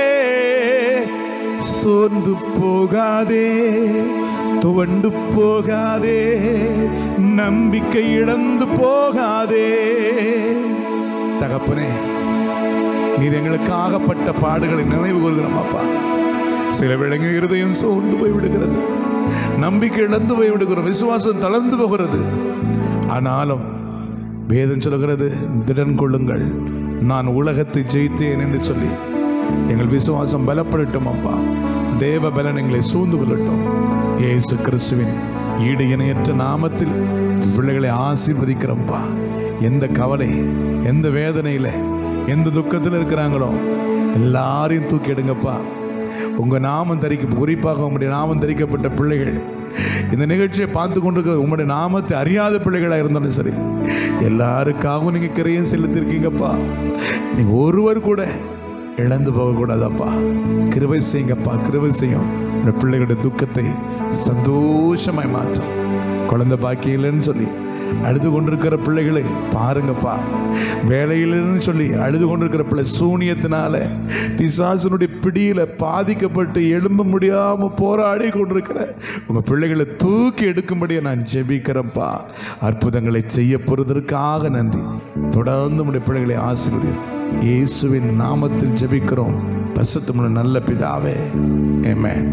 சோர்ந்து போகாதே துவண்டு போகாதே நம்பிக்கை இழந்து போகாதே தகப்பனே நீர் எங்களுக்கு ஆகப்பட்ட பாடுகளை நினைவு கூறுகிறோம் அப்பா சில வேளைகள் இருதயம் சோர்ந்து போய் விடுகிறது நம்பிக்கை இழந்து போய் விடுகிறோம் விசுவாசம் தளர்ந்து போகிறது ஆனாலும் வேதம் சொல்கிறது திடன் கொள்ளுங்கள் நான் உலகத்தை ஜெயித்தேன் என்று சொல்லி எங்கள் விசுவாசம் பலப்படட்டும் அப்பா தேவ பலன் எங்களை சூழ்ந்து கொள்ளட்டும் இயேசு கிறிஸ்துவின் ஈடு இணையற்ற நாமத்தில் பிள்ளைகளை ஆசீர்வதிக்கிறோம்ப்பா எந்த கவலை எந்த வேதனையில் எந்த துக்கத்தில் இருக்கிறாங்களோ எல்லாரையும் தூக்கி எடுங்கப்பா உங்கள் நாமம் தரிக்க குறிப்பாக உங்களுடைய நாமம் தரிக்கப்பட்ட பிள்ளைகள் இந்த நிகழ்ச்சியை பார்த்து கொண்டிருக்கிற உங்களுடைய நாமத்தை அறியாத பிள்ளைகளாக இருந்தாலும் சரி எல்லாருக்காகவும் நீங்கள் கிரையும் செலுத்திருக்கீங்கப்பா நீங்கள் ஒருவர் கூட இழந்து போகக்கூடாதப்பா கிருபை செய்யுங்கப்பா கிருபை செய்யும் இந்த பிள்ளைகளுடைய துக்கத்தை சந்தோஷமாய் மாற்றும் குழந்தை பாக்கியம் இல்லைன்னு சொல்லி அழுது கொண்டிருக்கிற பிள்ளைகளை பாருங்கப்பா வேலையில்னு சொல்லி அழுது கொண்டிருக்கிற பிள்ளை சூனியத்தினால பிசாசனுடைய பிடியில பாதிக்கப்பட்டு எழும்ப முடியாம போராடி கொண்டிருக்கிற உங்க பிள்ளைகளை தூக்கி எடுக்கும்படியே நான் ஜெபிக்கிறேன்ப்பா அற்புதங்களை செய்ய போறதற்காக நன்றி தொடர்ந்து உடைய பிள்ளைகளை ஆசீர்வதி இயேசுவின் நாமத்தில் ஜெபிக்கிறோம் பரிசுத்தமுள்ள நல்ல பிதாவே ஆமென்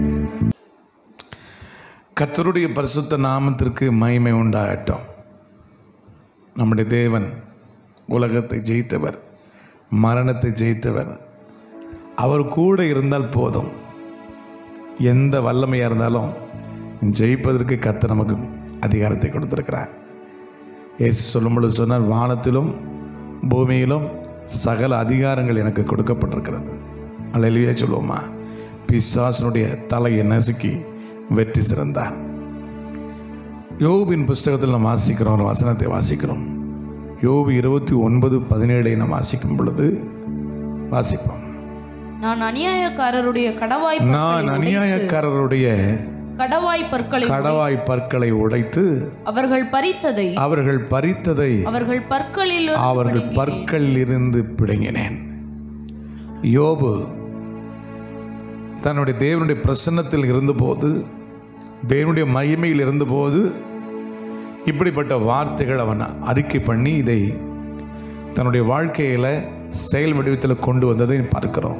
கர்த்தருடைய பரிசுத்த நாமத்திற்கு மகிமை உண்டாகட்டும் நம்முடைய தேவன் உலகத்தை ஜெயித்தவர் மரணத்தை ஜெயித்தவர் அவர் கூட இருந்தால் போதும் எந்த வல்லமையாக இருந்தாலும் ஜெயிப்பதற்கு கர்த்தர் நமக்கு அதிகாரத்தை கொடுத்திருக்கிறார் இயேசு சொல்லும் பொழுது சொன்னார் வானத்திலும் பூமியிலும் சகல அதிகாரங்கள் எனக்கு கொடுக்கப்பட்டிருக்கிறது அல்லையா சொல்லுவோமா பிசாசனுடைய தலையை நசுக்கி வெற்றி சிறந்தான் யோபின் புஸ்தகத்தில் நாம் வாசிக்கிறோம் ஒரு வசனத்தை வாசிக்கிறோம் யோபு இருபத்தி ஒன்பது பதினேழை நாம் வாசிக்கும் பொழுது வாசிப்போம் நான் அநியாயக்காரருடைய கடவாய் நான் அநியாயக்காரருடைய கடவாய் பற்களை கடவாய் பற்களை உடைத்து அவர்கள் பறித்ததை அவர்கள் பறித்ததை அவர்கள் பற்களில் அவர்கள் பற்களில் இருந்து பிடுங்கினேன் யோபு தன்னுடைய தேவனுடைய பிரசன்னத்தில் இருந்தபோது தேவனுடைய மகிமையில் இருந்தபோது இப்படிப்பட்ட வார்த்தைகள் அவன் அறிக்கை பண்ணி இதை தன்னுடைய வாழ்க்கையில் செயல் வடிவத்தில் கொண்டு வந்ததை பார்க்கிறோம்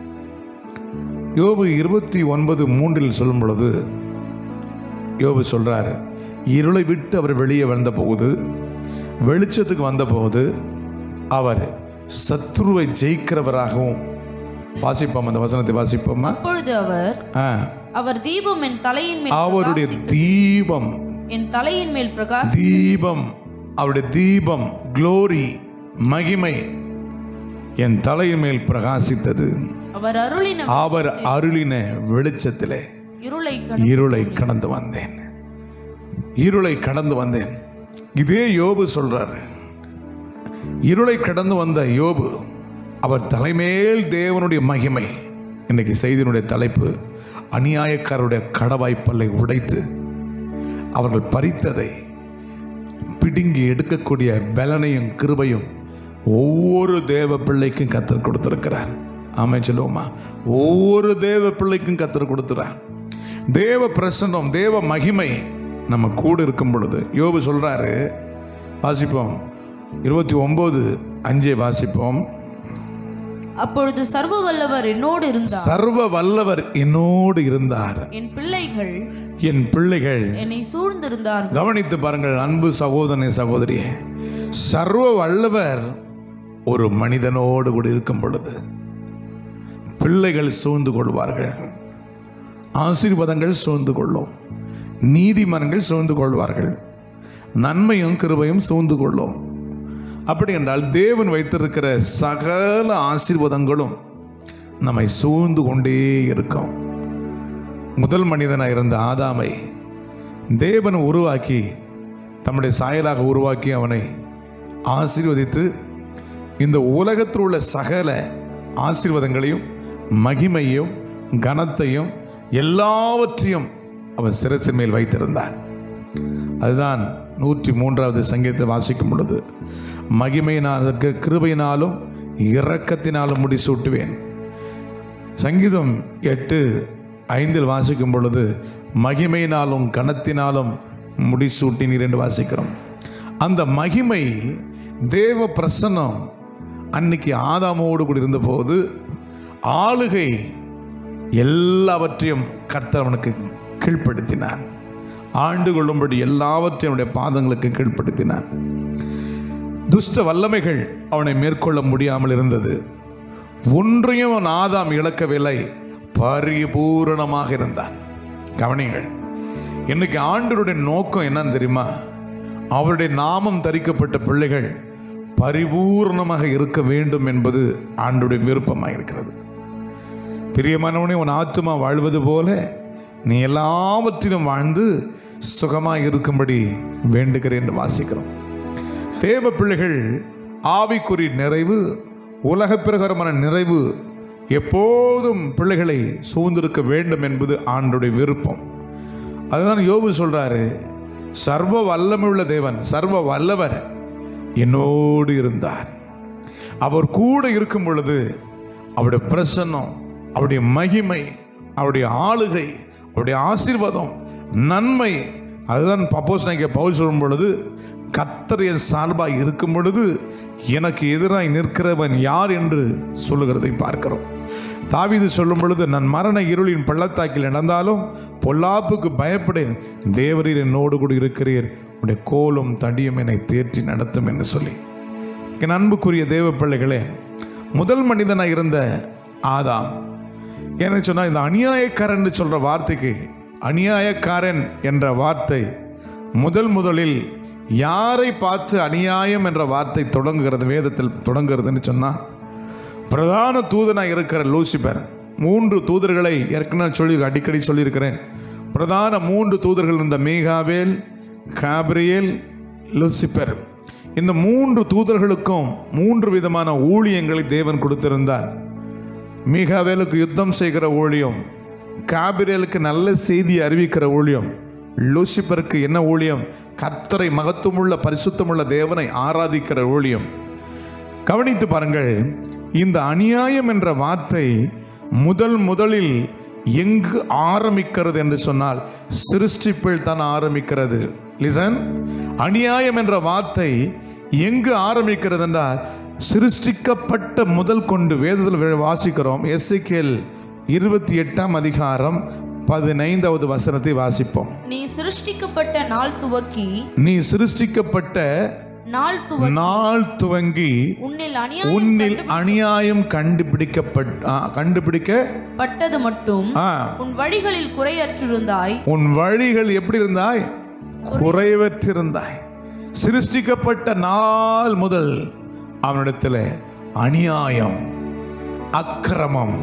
யோபு இருபத்தி ஒன்பது மூன்றில் சொல்லும் பொழுது யோபு சொல்றாரு இருளை விட்டு அவர் வெளியே வந்தபோது வெளிச்சத்துக்கு வந்தபோது அவர் சத்ருவை ஜெயிக்கிறவராகவும் வாசிப்போம் அந்த வசனத்தை வாசிப்போமா அப்பொழுது அவர் ஆ, அவர் தீபம் என் தலையின் மேல் அவருடைய பிரகாசி- தீபம் என் தலையின் மேல் பிரகாசி தீபம் அவருடைய தீபம் க்ளோரி மகிமை என் தலையின் மேல் பிரகாசித்தது அவர் அருளின அவர் அருளின வெளிச்சத்திலே இருளை கட- இருளை கடந்து வந்தேன் இருளை கடந்து வந்தேன் இதே யோபு சொல்றாரு இருளை கடந்து வந்த யோபு அவர் தலைமேல் தேவனுடைய மகிமை இன்னைக்கு செய்தியினுடைய தலைப்பு அநியாயக்காரருடைய கடவாய்ப்பல்லை உடைத்து அவர்கள் பறித்ததை பிடுங்கி எடுக்கக்கூடிய பலனையும் கிருபையும் ஒவ்வொரு தேவ பிள்ளைக்கும் கத்தர் கொடுத்திருக்கிறார் ஆமென் சொல்லுவோமா ஒவ்வொரு தேவ பிள்ளைக்கும் கத்தர் கொடுத்துறார் தேவ பிரசன்னம் தேவ மகிமை நம்ம கூட இருக்கும் பொழுது யோபு சொல்றாரு வாசிப்போம் இருபத்தி ஒன்பது அஞ்சை வாசிப்போம் அப்பொழுது சர்வ வல்லவர் என்னோடு இருந்தார் சர்வ வல்லவர் என்னோடு இருந்தார் என் பிள்ளைகள் என் பிள்ளைகள் என்னை சூழ்ந்திருந்தார்கள் கவனித்து பாருங்கள் அன்பு சகோதரனே சகோதரியே சர்வ வல்லவர் ஒரு மனிதனோடு கூட இருக்கும் பொழுது பிள்ளைகள் சூழ்ந்து கொள்வார்கள் ஆசீர்வாதங்கள் சூழ்ந்து கொள்ளும் நீதிமன்றங்கள் சூழ்ந்து கொள்வார்கள் நன்மையும் கிருபையும் சூழ்ந்து கொள்ளும் அப்படி என்றால் தேவன் வைத்திருக்கிற சகல ஆசீர்வாதங்களும் நம்மை சூழ்ந்து கொண்டே இருக்கும் முதல் மனிதனாக இருந்த ஆதாமை தேவன் உருவாக்கி தம்முடைய சாயலாக உருவாக்கி அவனை ஆசீர்வதித்து இந்த உலகத்தில் உள்ள சகல ஆசீர்வாதங்களையும் மகிமையும் கனத்தையும் எல்லாவற்றையும் அவன் சிரசின் மேல் வைத்திருந்தார் அதுதான் நூற்றி மூன்றாவது சங்கீதத்தில் வாசிக்கும் பொழுது மகிமையினால் கிருபையினாலும் இரக்கத்தினாலும் முடிசூட்டுவேன் சங்கீதம் எட்டு ஐந்தில் வாசிக்கும் பொழுது மகிமையினாலும் கனத்தினாலும் முடிசூட்டினீர் என்று வாசிக்கிறோம் அந்த மகிமை தேவ பிரசன்னம் அன்னைக்கு ஆதாமோடு கூட இருந்தபோது ஆளுகை எல்லாவற்றையும் கர்த்தர் அவனுக்கு கீழ்ப்படுத்தினான் ஆண்டு கொள்ளும்படி எல்லாவற்றையும் அவனுடைய பாதங்களுக்கு கீழ்ப்படுத்தினான் துஷ்ட வல்லமைகள் அவனை மேற்கொள்ள முடியாமல் இருந்தது ஒன்றையும் அவன் ஆதாம் இழக்கவில்லை பரிபூரணமாக இருந்தான் கவனிங்கள் இன்னைக்கு ஆண்டருடைய நோக்கம் என்னன்னு தெரியுமா அவருடைய நாமம் தரிக்கப்பட்ட பிள்ளைகள் பரிபூர்ணமாக இருக்க வேண்டும் என்பது ஆண்டுடைய விருப்பமாக இருக்கிறது பிரியமானவனே உன் ஆத்துமா வாழ்வது போல நீ எல்லாவற்றிலும் வாழ்ந்து சுகமாக இருக்கும்படி வேண்டுகிறேன் என்று வாசிக்கிறோம் தேவ பிள்ளைகள் ஆவிக்குறி நிறைவு உலக பிரகாரமான நிறைவு எப்போதும் பிள்ளைகளை சூழ்ந்திருக்க வேண்டும் என்பது ஆண்டுடைய விருப்பம் அதுதான் யோபு சொல்றாரு சர்வ வல்லமையுள்ள தேவன் சர்வ வல்லவர் என்னோடு இருந்தார் அவர் கூட இருக்கும் பொழுது அவருடைய பிரசன்னம் அவருடைய மகிமை அவருடைய ஆளுகை அவருடைய ஆசீர்வாதம் நன்மை அதுதான் பப்போஸ் நாய்க்க பவுல் சொல்லும் பொழுது கத்தர் என் சார்பாக இருக்கும் பொழுது எனக்கு எதிராய் நிற்கிறவன் யார் என்று சொல்லுகிறதை பார்க்கிறோம் தாவீது சொல்லும் பொழுது நான் மரண இருளின் பள்ளத்தாக்கில் நடந்தாலும் பொல்லாப்புக்கு பயப்படேன் தேவரீர் என்னோடு கூட இருக்கிறீர் உடைய கோலும் தடியும் என்னை தேற்றி நடத்தும் என்று சொல்லி என் அன்புக்குரிய தேவ பிள்ளைகளே முதல் மனிதனாக இருந்த ஆதாம் என்ன சொன்னால் இந்த அநியாயக்காரன் சொல்கிற வார்த்தைக்கு அநியாயக்காரன் என்ற வார்த்தை முதல் முதலில் யாரை பார்த்து அநியாயம் என்ற வார்த்தை தொடங்குகிறது வேதத்தில் தொடங்குகிறதுன்னு சொன்னால் பிரதான தூதனாக இருக்கிற லூசிபர் மூன்று தூதர்களை ஏற்கனவே சொல்லி அடிக்கடி சொல்லியிருக்கிறேன் பிரதான மூன்று தூதர்கள் இருந்த மீகாவேல் காப்ரியேல் லூசிபர் இந்த மூன்று தூதர்களுக்கும் மூன்று விதமான ஊழியங்களை தேவன் கொடுத்திருந்தார் மீகாவேலுக்கு யுத்தம் செய்கிற ஊழியம் காபிரியலுக்கு நல்ல செய்தியை அறிவிக்கிற ஊழியம் லூசிபருக்கு என்ன ஊழியம் கர்த்தரை மகத்துவமுள்ள பரிசுத்தமுள்ள தேவனை ஆராதிக்கிற ஊழியம் கவனித்து பாருங்கள் இந்த அநியாயம் என்ற வார்த்தை முதல் முதலில் எங்கு ஆரம்பிக்கிறது என்று சொன்னால் சிருஷ்டிப்பில் தான் ஆரம்பிக்கிறது லிசன் அநியாயம் என்ற வார்த்தை எங்கு ஆரம்பிக்கிறது என்றால் சிருஷ்டிக்கப்பட்ட முதல் கொண்டு வேதத்தில் வாசிக்கிறோம் எஸ்ஐகேல் இருபத்தி எட்டாம் அதிகாரம் பதினைந்தாவது வசனத்தை வாசிப்போம் நீ சிருஷ்டிக்கப்பட்ட நாள் துவக்கி நீ சிருஷ்டிக்கப்பட்ட நாள் துவக்கி நாள் துவங்கி உன்னில் அநியாயம் உன்னில் அநியாயம் கண்டுபிடிக்கப்பட் ஆ, கண்டுபிடிக்க பட்டது மட்டும் ஆ, உன் வழிகளில் குறையற்றிருந்தாய் உன் வழிகள் எப்படி இருந்தாய் குறைவற்றிருந்தாய் சிருஷ்டிக்கப்பட்ட நாள் முதல் அவனிடத்தில் அநியாயம் அக்கிரமம்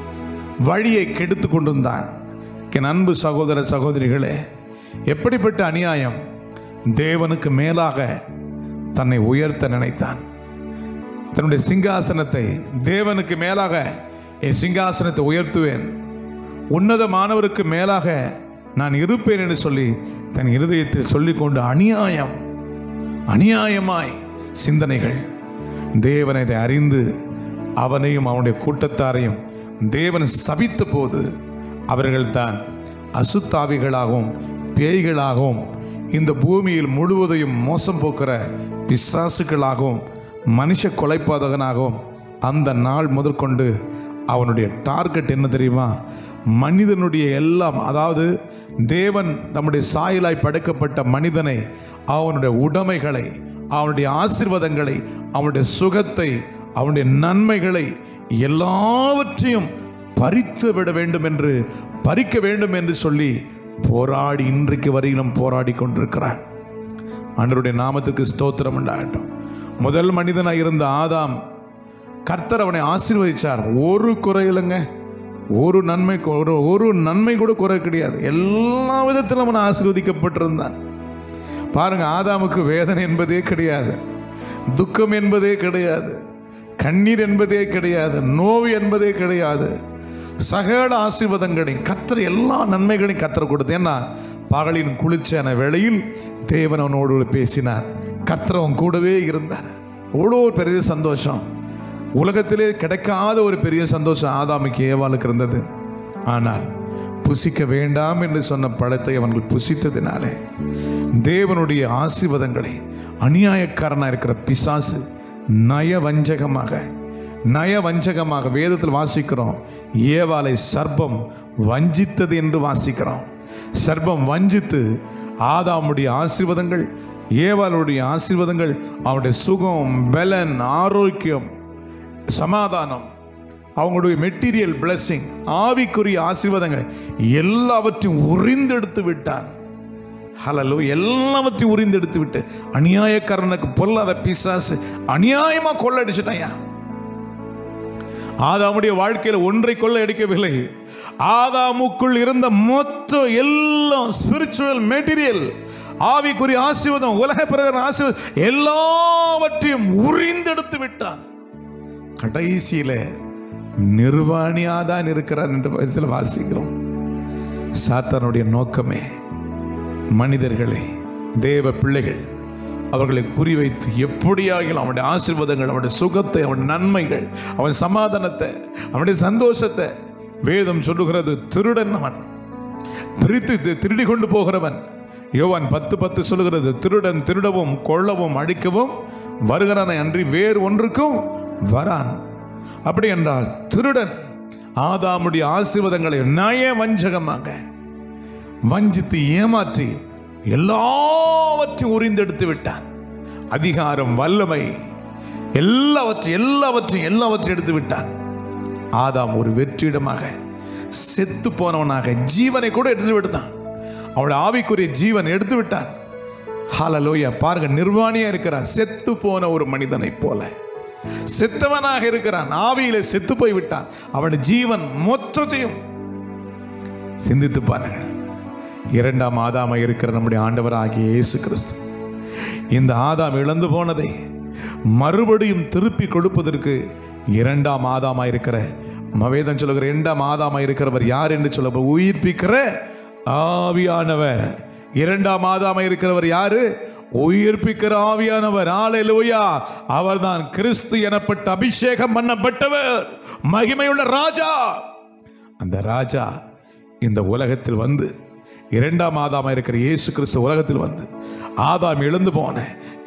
வழியை கெடுத்து கொண்டிருந்தான் என் அன்பு சகோதர சகோதரிகளே எப்படிப்பட்ட அநியாயம் தேவனுக்கு மேலாக தன்னை உயர்த்த நினைத்தான் தன்னுடைய சிங்காசனத்தை தேவனுக்கு மேலாக என் சிங்காசனத்தை உயர்த்துவேன் உன்னதமானவருக்கு மேலாக நான் இருப்பேன் என்று சொல்லி தன் இருதயத்தில் சொல்லிக்கொண்டு அநியாயம் அநியாயமாய் சிந்தனைகள் தேவன் இதை அறிந்து அவனையும் அவனுடைய கூட்டத்தாரையும் தேவன் சபித்த போது அவர்கள்தான் அசுத்தாவிகளாகவும் பேய்களாகவும் இந்த பூமியில் முழுவதையும் மோசம் போக்குற பிசாசுகளாகவும் மனுஷ கொலைப்பாதகனாகவும் அந்த நாள் முதற்கொண்டு அவனுடைய டார்கெட் என்ன தெரியுமா மனிதனுடைய எல்லாம் அதாவது தேவன் நம்முடைய சாயலாய் படைக்கப்பட்ட மனிதனை அவனுடைய உடைமைகளை அவனுடைய ஆசீர்வாதங்களை அவனுடைய சுகத்தை அவனுடைய நன்மைகளை எல்லாவற்றையும் பறித்து விட வேண்டும் என்று பறிக்க வேண்டும் என்று சொல்லி போராடி இன்றைக்கு வரையிலும் போராடி கொண்டிருக்கிறான் ஆண்டவருடைய நாமத்துக்கு ஸ்தோத்திரம் உண்டாகட்டும் முதல் மனிதனாக இருந்த ஆதாம் கர்த்தர் அவனை ஆசீர்வதிச்சார் ஒரு குறை இல்லைங்க ஒரு நன்மை கு- ஒரு ஒரு நன்மை கூட குறை கிடையாது எல்லா விதத்திலும் அவன் ஆசீர்வதிக்கப்பட்டிருந்தான் பாருங்க ஆதாமுக்கு வேதனை என்பதே கிடையாது துக்கம் என்பதே கிடையாது கண்ணீர் என்பதே கிடையாது நோவு என்பதே கிடையாது சகல ஆசீர்வாதங்களையும் கத்தர் எல்லா நன்மைகளையும் கத்தர் கொடுத்து ஏன்னா பகலின் குளிர்ச்சியான வேளையில் தேவன் அவனோடு பேசினார் கர்த்தர் அவன் கூடவே இருந்தார் அவ்வளோ ஒரு பெரிய சந்தோஷம் உலகத்திலே கிடைக்காத ஒரு பெரிய சந்தோஷம் ஆதாமுக்கு ஏவாளுக்கு இருந்தது ஆனால் புசிக்க வேண்டாம் என்று சொன்ன பழத்தை அவர்கள் புசித்ததினாலே தேவனுடைய ஆசீர்வாதங்களை அநியாயக்காரனாக இருக்கிற பிசாசு நயவஞ்சகமாக நயவஞ்சகமாக வேதத்தில் வாசிக்கிறோம் ஏவாளை சர்ப்பம் வஞ்சித்தது என்று வாசிக்கிறோம் சர்ப்பம் வஞ்சித்து ஆதாமுடைய ஆசீர்வாதங்கள் ஏவாளுடைய ஆசீர்வாதங்கள் அவனுடைய சுகம் பலன் ஆரோக்கியம் சமாதானம் அவங்களுடைய மெட்டீரியல் பிளெஸிங் ஆவிக்குரிய ஆசீர்வாதங்கள் எல்லாவற்றையும் உறிந்தெடுத்து விட்டான் ஹலலோ எல்லாவற்றையும் உறிந்தெடுத்து விட்டு அநியாயக்காரனுக்கு பொல்லாத பிசாசு அநியாயமா கொள்ளடிச்சிட்டாயா ஆதாமுடைய வாழ்க்கையில ஒன்றை கொள்ள அடிக்கவில்லை ஆதாமுக்குள் இருந்த மொத்த எல்லாம் ஸ்பிரிச்சுவல் மெட்டீரியல் ஆவிக்குரிய ஆசீர்வாதம் உலக பிறகு ஆசீர்வாதம் எல்லாவற்றையும் உறிந்தெடுத்து விட்டான் கடைசியில நிர்வாணியாதான் இருக்கிறார் என்ற விதத்தில் வாசிக்கிறோம் சாத்தானுடைய நோக்கமே மனிதர்களே தேவ பிள்ளைகள் அவர்களை குறிவைத்து எப்படியாகிலும் அவனுடைய ஆசீர்வாதங்கள் அவனுடைய சுகத்தை அவன் நன்மைகள் அவன் சமாதானத்தை அவனுடைய சந்தோஷத்தை வேதம் சொல்லுகிறது திருடன் அவன் திருத்தி தி- திருடி கொண்டு போகிறவன் யோவான் பத்து பத்து சொல்லுகிறது திருடன் திருடவும் கொள்ளவும் அழிக்கவும் வருகிறானை அன்றி வேறு ஒன்றுக்கும் வரான் அப்படி என்றால் திருடன் ஆதாமுடைய ஆசீர்வாதங்களை நய வஞ்சகமாக வஞ்சித்து ஏமாற்றி எல்லாவற்றையும் உரிந்தெடுத்து விட்டான் அதிகாரம் வல்லமை எல்லாவற்றையும் எல்லாவற்றையும் எல்லாவற்றையும் எடுத்து விட்டான் ஆதாம் ஒரு வெற்றிடமாக செத்து போனவனாக ஜீவனை கூட எடுத்து விட்டான் அவனுடைய ஆவிக்குரிய ஜீவன் எடுத்து விட்டான் ஹalleluya பாருங்க நிர்வாணியா இருக்கிறான் செத்து போன ஒரு மனிதனைப் போல செத்தவனாக இருக்கிறான் ஆவியில செத்து போய் விட்டான் அவன் ஜீவன் மொத்தத்தையும் சிந்தித்து பாருங்க இரண்டாம் ஆதாம இருக்கிற நம்முடைய ஆண்டவராகிய இயேசு கிறிஸ்து இந்த ஆதாம் இழந்து போனதை மறுபடியும் திருப்பி கொடுப்பதற்கு இரண்டாம் ஆதாமா இருக்கிற மவேதம் சொல்லுகிற இரண்டாம் ஆதாமா இருக்கிறவர் யார் என்று சொல்ல உயிர்ப்பிக்கிற ஆவியானவர் இரண்டாம் ஆதாமா இருக்கிறவர் யாரு உயிர்ப்பிக்கிற ஆவியானவர் ஆலையிலூயா அவர்தான் கிறிஸ்து எனப்பட்ட அபிஷேகம் பண்ணப்பட்டவர் மகிமையுள்ள ராஜா அந்த ராஜா இந்த உலகத்தில் வந்து இரண்டாம் ஆதாமா இருக்கிற இயேசு கிறிஸ்து உலகத்தில் வந்து ஆதாம் எழுந்து போன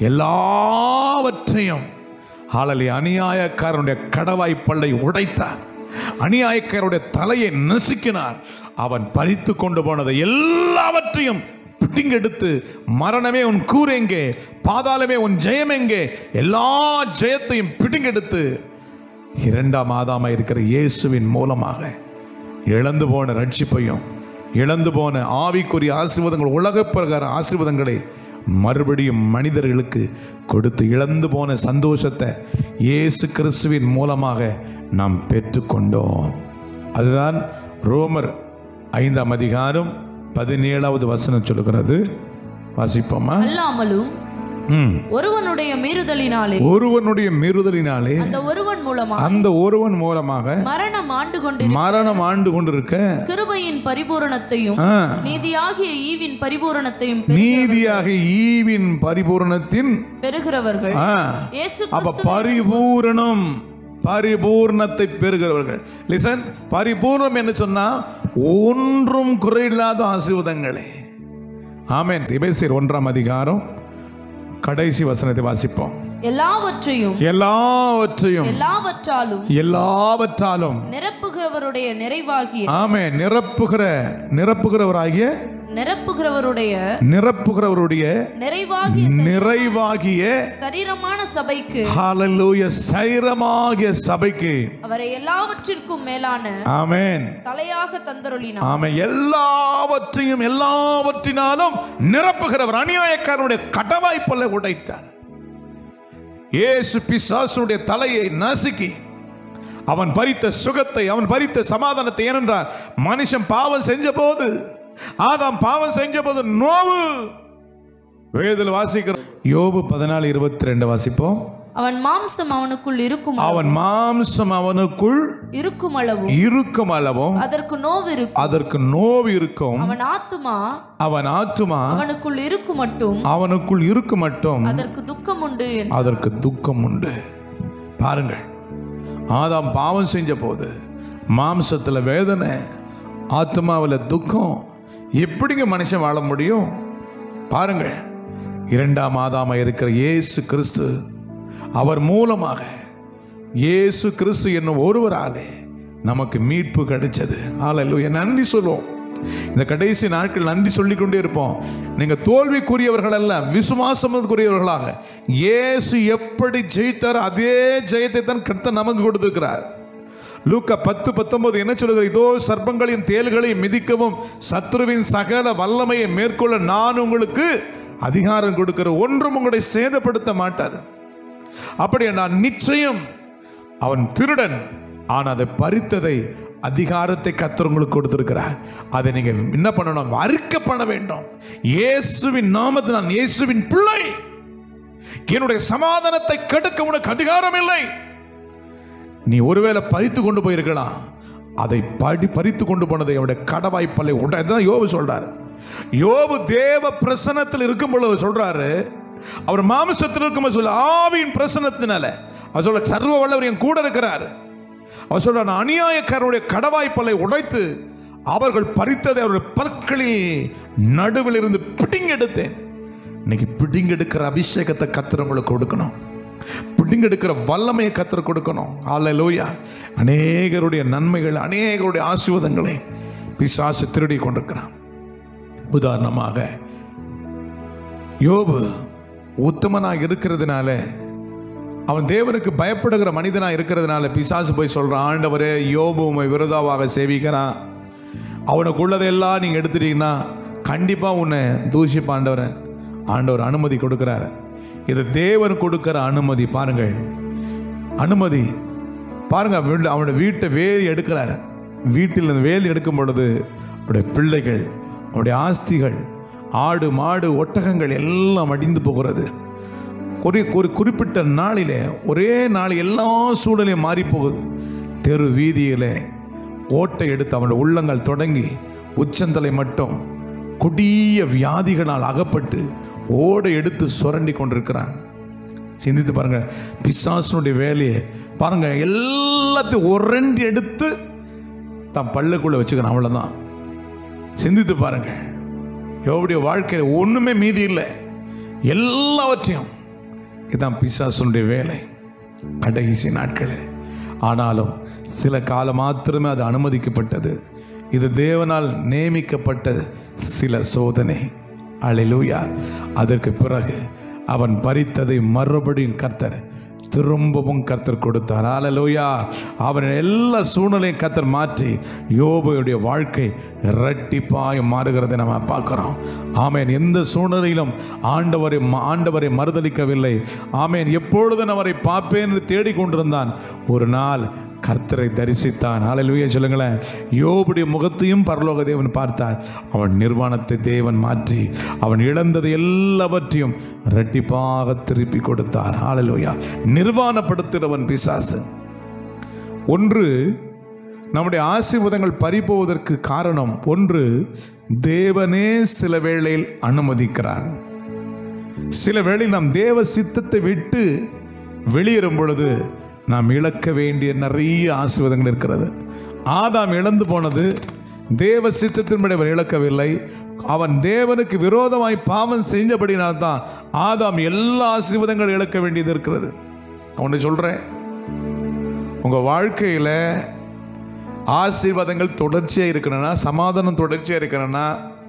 எல்லாவற்றையும் ஆளலி அநியாயக்காரனுடைய கடவாய் பல்லை உடைத்தான் அநியாயக்காரனுடைய தலையை நசுக்கினார் அவன் பறித்து கொண்டு போனதை எல்லாவற்றையும் பிட்டிங்கெடுத்து மரணமே உன் கூர் எங்கே பாதாளமே உன் ஜெயம் எங்கே எல்லா ஜெயத்தையும் பிட்டிங்கெடுத்து இரண்டாம் ஆதாமா இருக்கிற இயேசுவின் மூலமாக இழந்து போன ரட்சிப்பையும் இழந்து போன ஆவிக்குரிய ஆசீர்வாதங்கள் உலக பிரகார ஆசீர்வாதங்களை மறுபடியும் மனிதர்களுக்கு கொடுத்து இழந்து போன சந்தோஷத்தை இயேசு கிறிஸ்துவின் மூலமாக நாம் பெற்றுக்கொண்டோம் அதுதான் ரோமர் ஐந்தாம் அதிகாரம் பதினேழாவது வசனம் சொல்லுகிறது வாசிப்போமா அல்லாமலும் ம். ஒருவனுடைய மீறுதலினாலே ஒருவனுடைய மீறுதலினாலே அந்த ஒருவன் மூலமாக அந்த ஒருவன் மூலமாக மரணம் ஆண்டு கொண்டு மரணம் ஆண்டு கொண்டிருக்க கிருபையின் பரிபூரணத்தையும் ஆ, நீதியாகிய ஈவின் பரிபூரணத்தையும் பெறு- நீதியாக ஈவின் பரிபூரணத்தின் பெறுகிறவர்கள் ஆ, இயேசு அப்ப கிறிஸ்து பரிபூரணம் பரிபூர்ணத்தை பெறுகிறவர்கள் லிசன் பரிபூர்ணம் என்ன சொன்னா ஒன்றும் குறையில்லாத ஆசீர்வாதங்களே ஆமென் எபேசியர் ஒன்றாம் அதிகாரம் கடைசி வசனத்தை வாசிப்போம் எல்லாவற்றையும் எல்லாவற்றையும் எல்லாவற்றாலும் எல்லாவற்றாலும் நிரப்புகிறவருடைய நிறைவாகிய ஆமே நிரப்புகிற நிரப்புகிறவராகிய நிரப்புகிறவருடைய நிரப்புகிறவருடைய நிறைவாகிய நிறைவாகிய சரீரமான சபைக்கு ஹalleluya சைரமாகிய சபைக்கு அவரை எல்லாவற்றிற்கும் மேலான ஆமென் தலையாக தந்தருளினார் ஆமென் எல்லாவற்றையும் எல்லாவற்றினாலும் நிரப்புகிறவர் அநியாயக்காரனுடைய கடவாய்ப்பல்ல உடைத்தார் இயேசு பிசாசுடைய தலையை நசுக்கி அவன் பறித்த சுகத்தை அவன் பறித்த சமாதானத்தை ஏனென்றால் மனுஷன் பாவம் செஞ்ச போது ஆதாம் பாவம் செஞ்ச போது நோவு வேதில் வாசிக்கிறோம் யோபு பதினாலு இருபத்தி ரெண்டு வாசிப்போம் அவன் மாம்சம் அவனுக்குள் இருக்கும் அவன் மாம்சம் அவனுக்குள் இருக்கும் அளவும் இருக்கும் அளவும் அதற்கு நோவு இருக்கும் அதற்கு நோவு இருக்கும் அவன் ஆத்துமா அவன் ஆத்துமா அவனுக்குள் இருக்கும் மட்டும் அவனுக்குள் இருக்கு மட்டும் அதற்கு துக்கம் உண்டு என்று அதற்கு துக்கம் உண்டு பாருங்கள் ஆதாம் பாவம் செஞ்ச போது மாம்சத்தில் வேதனை ஆத்மாவில் துக்கம் எப்படிங்க மனுஷன் வாழ முடியும் பாருங்கள் இரண்டாம் ஆதாமா இருக்கிற இயேசு கிறிஸ்து அவர் மூலமாக இயேசு கிறிஸ்து என்னும் ஒருவராலே நமக்கு மீட்பு கிடைச்சது ஆலையில நன்றி சொல்லுவோம் இந்த கடைசி நாட்கள் நன்றி சொல்லிக் கொண்டே இருப்போம் நீங்க தோல்விக்குரியவர்கள் அல்ல விசுவாசத்துக்குரியவர்களாக இயேசு எப்படி ஜெயித்தாரோ அதே ஜெயத்தை தான் கர்த்தர் நமக்கு கொடுத்திருக்கிறார் லூக்கா பத்து பத்தொன்பது என்ன சொல்லுகிறது இதோ சர்ப்பங்களையும் தேள்களையும் மிதிக்கவும் சத்ருவின் சகல வல்லமையை மேற்கொள்ள நான் உங்களுக்கு அதிகாரம் கொடுக்கிற ஒன்றும் உங்களை சேதப்படுத்த மாட்டாது அப்படி நான் நிச்சயம் அவன் திருடன் ஆனால் அதை பறித்ததை அதிகாரத்தை கத்தர் உங்களுக்கு கொடுத்திருக்கிறார் அதை நீங்க என்ன பண்ணணும் அறுக்க பண்ண வேண்டும் இயேசுவின் நாமத்தில் நான் இயேசுவின் பிள்ளை என்னுடைய சமாதானத்தை கெடுக்க உனக்கு அதிகாரம் இல்லை நீ ஒருவேளை பறித்து கொண்டு போயிருக்கலாம் அதை படி பறித்து கொண்டு போனதை அவருடைய கடவாய்ப்பல்லை உடனே தான் யோபு சொல்றாரு யோபு தேவ பிரசனத்தில் இருக்கும் பொழுது சொல்றாரு அவர் மாமிசத்தில் இருக்கும் சொல்ல ஆவியின் பிரசனத்தினால அவர் சொல்ல சர்வ வல்லவர் என் கூட இருக்கிறார் அவர் சொல்ற நான் அநியாயக்காரனுடைய கடவாய்ப்பல்லை உடைத்து அவர்கள் பறித்ததை அவருடைய பற்களில் நடுவில் இருந்து பிடிங்கெடுத்தேன் இன்னைக்கு பிடிங்கெடுக்கிற அபிஷேகத்தை கத்திர உங்களுக்கு கொடுக்கணும் பிடிங்கெடுக்கிற வல்லமையை கத்திர கொடுக்கணும் அல்லேலூயா அநேகருடைய நன்மைகள் அநேகருடைய ஆசீர்வாதங்களை பிசாசு திருடி கொண்டிருக்கிறான் உதாரணமாக யோபு உத்தமனாக இருக்கிறதுனால அவன் தேவனுக்கு பயப்படுகிற மனிதனாக இருக்கிறதுனால பிசாசு போய் சொல்கிறான் ஆண்டவரே யோபு உமை விரோதாவாக சேவிக்கிறான் அவனுக்குள்ளதெல்லாம் நீங்கள் எடுத்துட்டீங்கன்னா கண்டிப்பாக உன்னை தூஷிப்ப ஆண்டவரை ஆண்டவர் அனுமதி கொடுக்குறாரு இது தேவன் கொடுக்கிற அனுமதி பாருங்கள் அனுமதி பாருங்க வீட்டு- அவனுடைய வீட்டை வேலி எடுக்கிறாரு வீட்டில் இருந்து வேலி எடுக்கும் பொழுது அவருடைய பிள்ளைகள் அவருடைய ஆஸ்திகள் ஆடு மாடு ஒட்டகங்கள் எல்லாம் அடிந்து போகிறது ஒரு ஒரு குறிப்பிட்ட நாளிலே ஒரே நாள் எல்லா சூழலையும் மாறி போகுது தெரு வீதியிலே ஓட்டை எடுத்து அவனுடைய உள்ளங்கள் தொடங்கி உச்சந்தலை மட்டும் கொடிய வியாதிகளால் அகப்பட்டு ஓடை எடுத்து சுரண்டி கொண்டிருக்கிறான் சிந்தித்து பாருங்க பிசாசனுடைய வேலையை பாருங்க எல்லாத்தையும் ஒரண்டி எடுத்து தன் பல்லுக்குள்ள வச்சுக்கிறான் அவ்வளவுதான் சிந்தித்து பாருங்க யோபுடைய வாழ்க்கையில் ஒண்ணுமே மீதி இல்லை எல்லாவற்றையும் இதுதான் பிசாசனுடைய வேலை கடைசி நாட்களில் ஆனாலும் சில காலம் மாத்திரமே அது அனுமதிக்கப்பட்டது இது தேவனால் நியமிக்கப்பட்ட சில சோதனை அலையிலூயா அதற்கு பிறகு அவன் பறித்ததை மறுபடியும் கர்த்தர் திரும்பவும் கர்த்தர் கொடுத்தார் ஹalleluya அவன் எல்லா சூழ்நிலையும் கர்த்தர் மாற்றி யோபுடைய வாழ்க்கை இரட்டிப்பாய் மாறுகிறதை நம்ம பார்க்கிறோம் ஆமேன் எந்த சூழ்நிலையிலும் ஆண்டவரை ஆண்டவரை மறுதளிக்கவில்லை ஆமேன் எப்பொழுதும் அவரை பார்ப்பேன் என்று தேடிக்கொண்டிருந்தான் ஒரு நாள் கர்த்தரை தரிசித்தான் ஹalleluya சொல்லுங்களேன் யோபுடைய முகத்தையும் பரலோக தேவன் பார்த்தார் அவன் நிர்வாணத்தை தேவன் மாற்றி அவன் இழந்தது எல்லாவற்றையும் இரட்டிப்பாக திருப்பி கொடுத்தார் ஹalleluya நிர்வாணப்படுத்துகிறவன் பிசாசு ஒன்று நம்முடைய ஆசீர்வாதங்கள் பறிபோவதற்கு காரணம் ஒன்று தேவனே சில வேளையில் அனுமதிக்கிறார் சில வேளையில் நாம் தேவ சித்தத்தை விட்டு வெளியேறும் பொழுது நாம் இழக்க வேண்டிய நிறைய ஆசீர்வாதங்கள் இருக்கிறது ஆதாம் இழந்து போனது தேவ சித்தத்தின்படி அவன் இழக்கவில்லை அவன் தேவனுக்கு விரோதமாய் பாவம் செஞ்சபடினால்தான் ஆதாம் எல்லா ஆசீர்வாதங்களும் இழக்க வேண்டியது இருக்கிறது அவனை சொல்கிறேன் உங்கள் வாழ்க்கையில் ஆசீர்வாதங்கள் தொடர்ச்சியாக இருக்கணும்னா சமாதானம் தொடர்ச்சியாக இருக்கணும்னா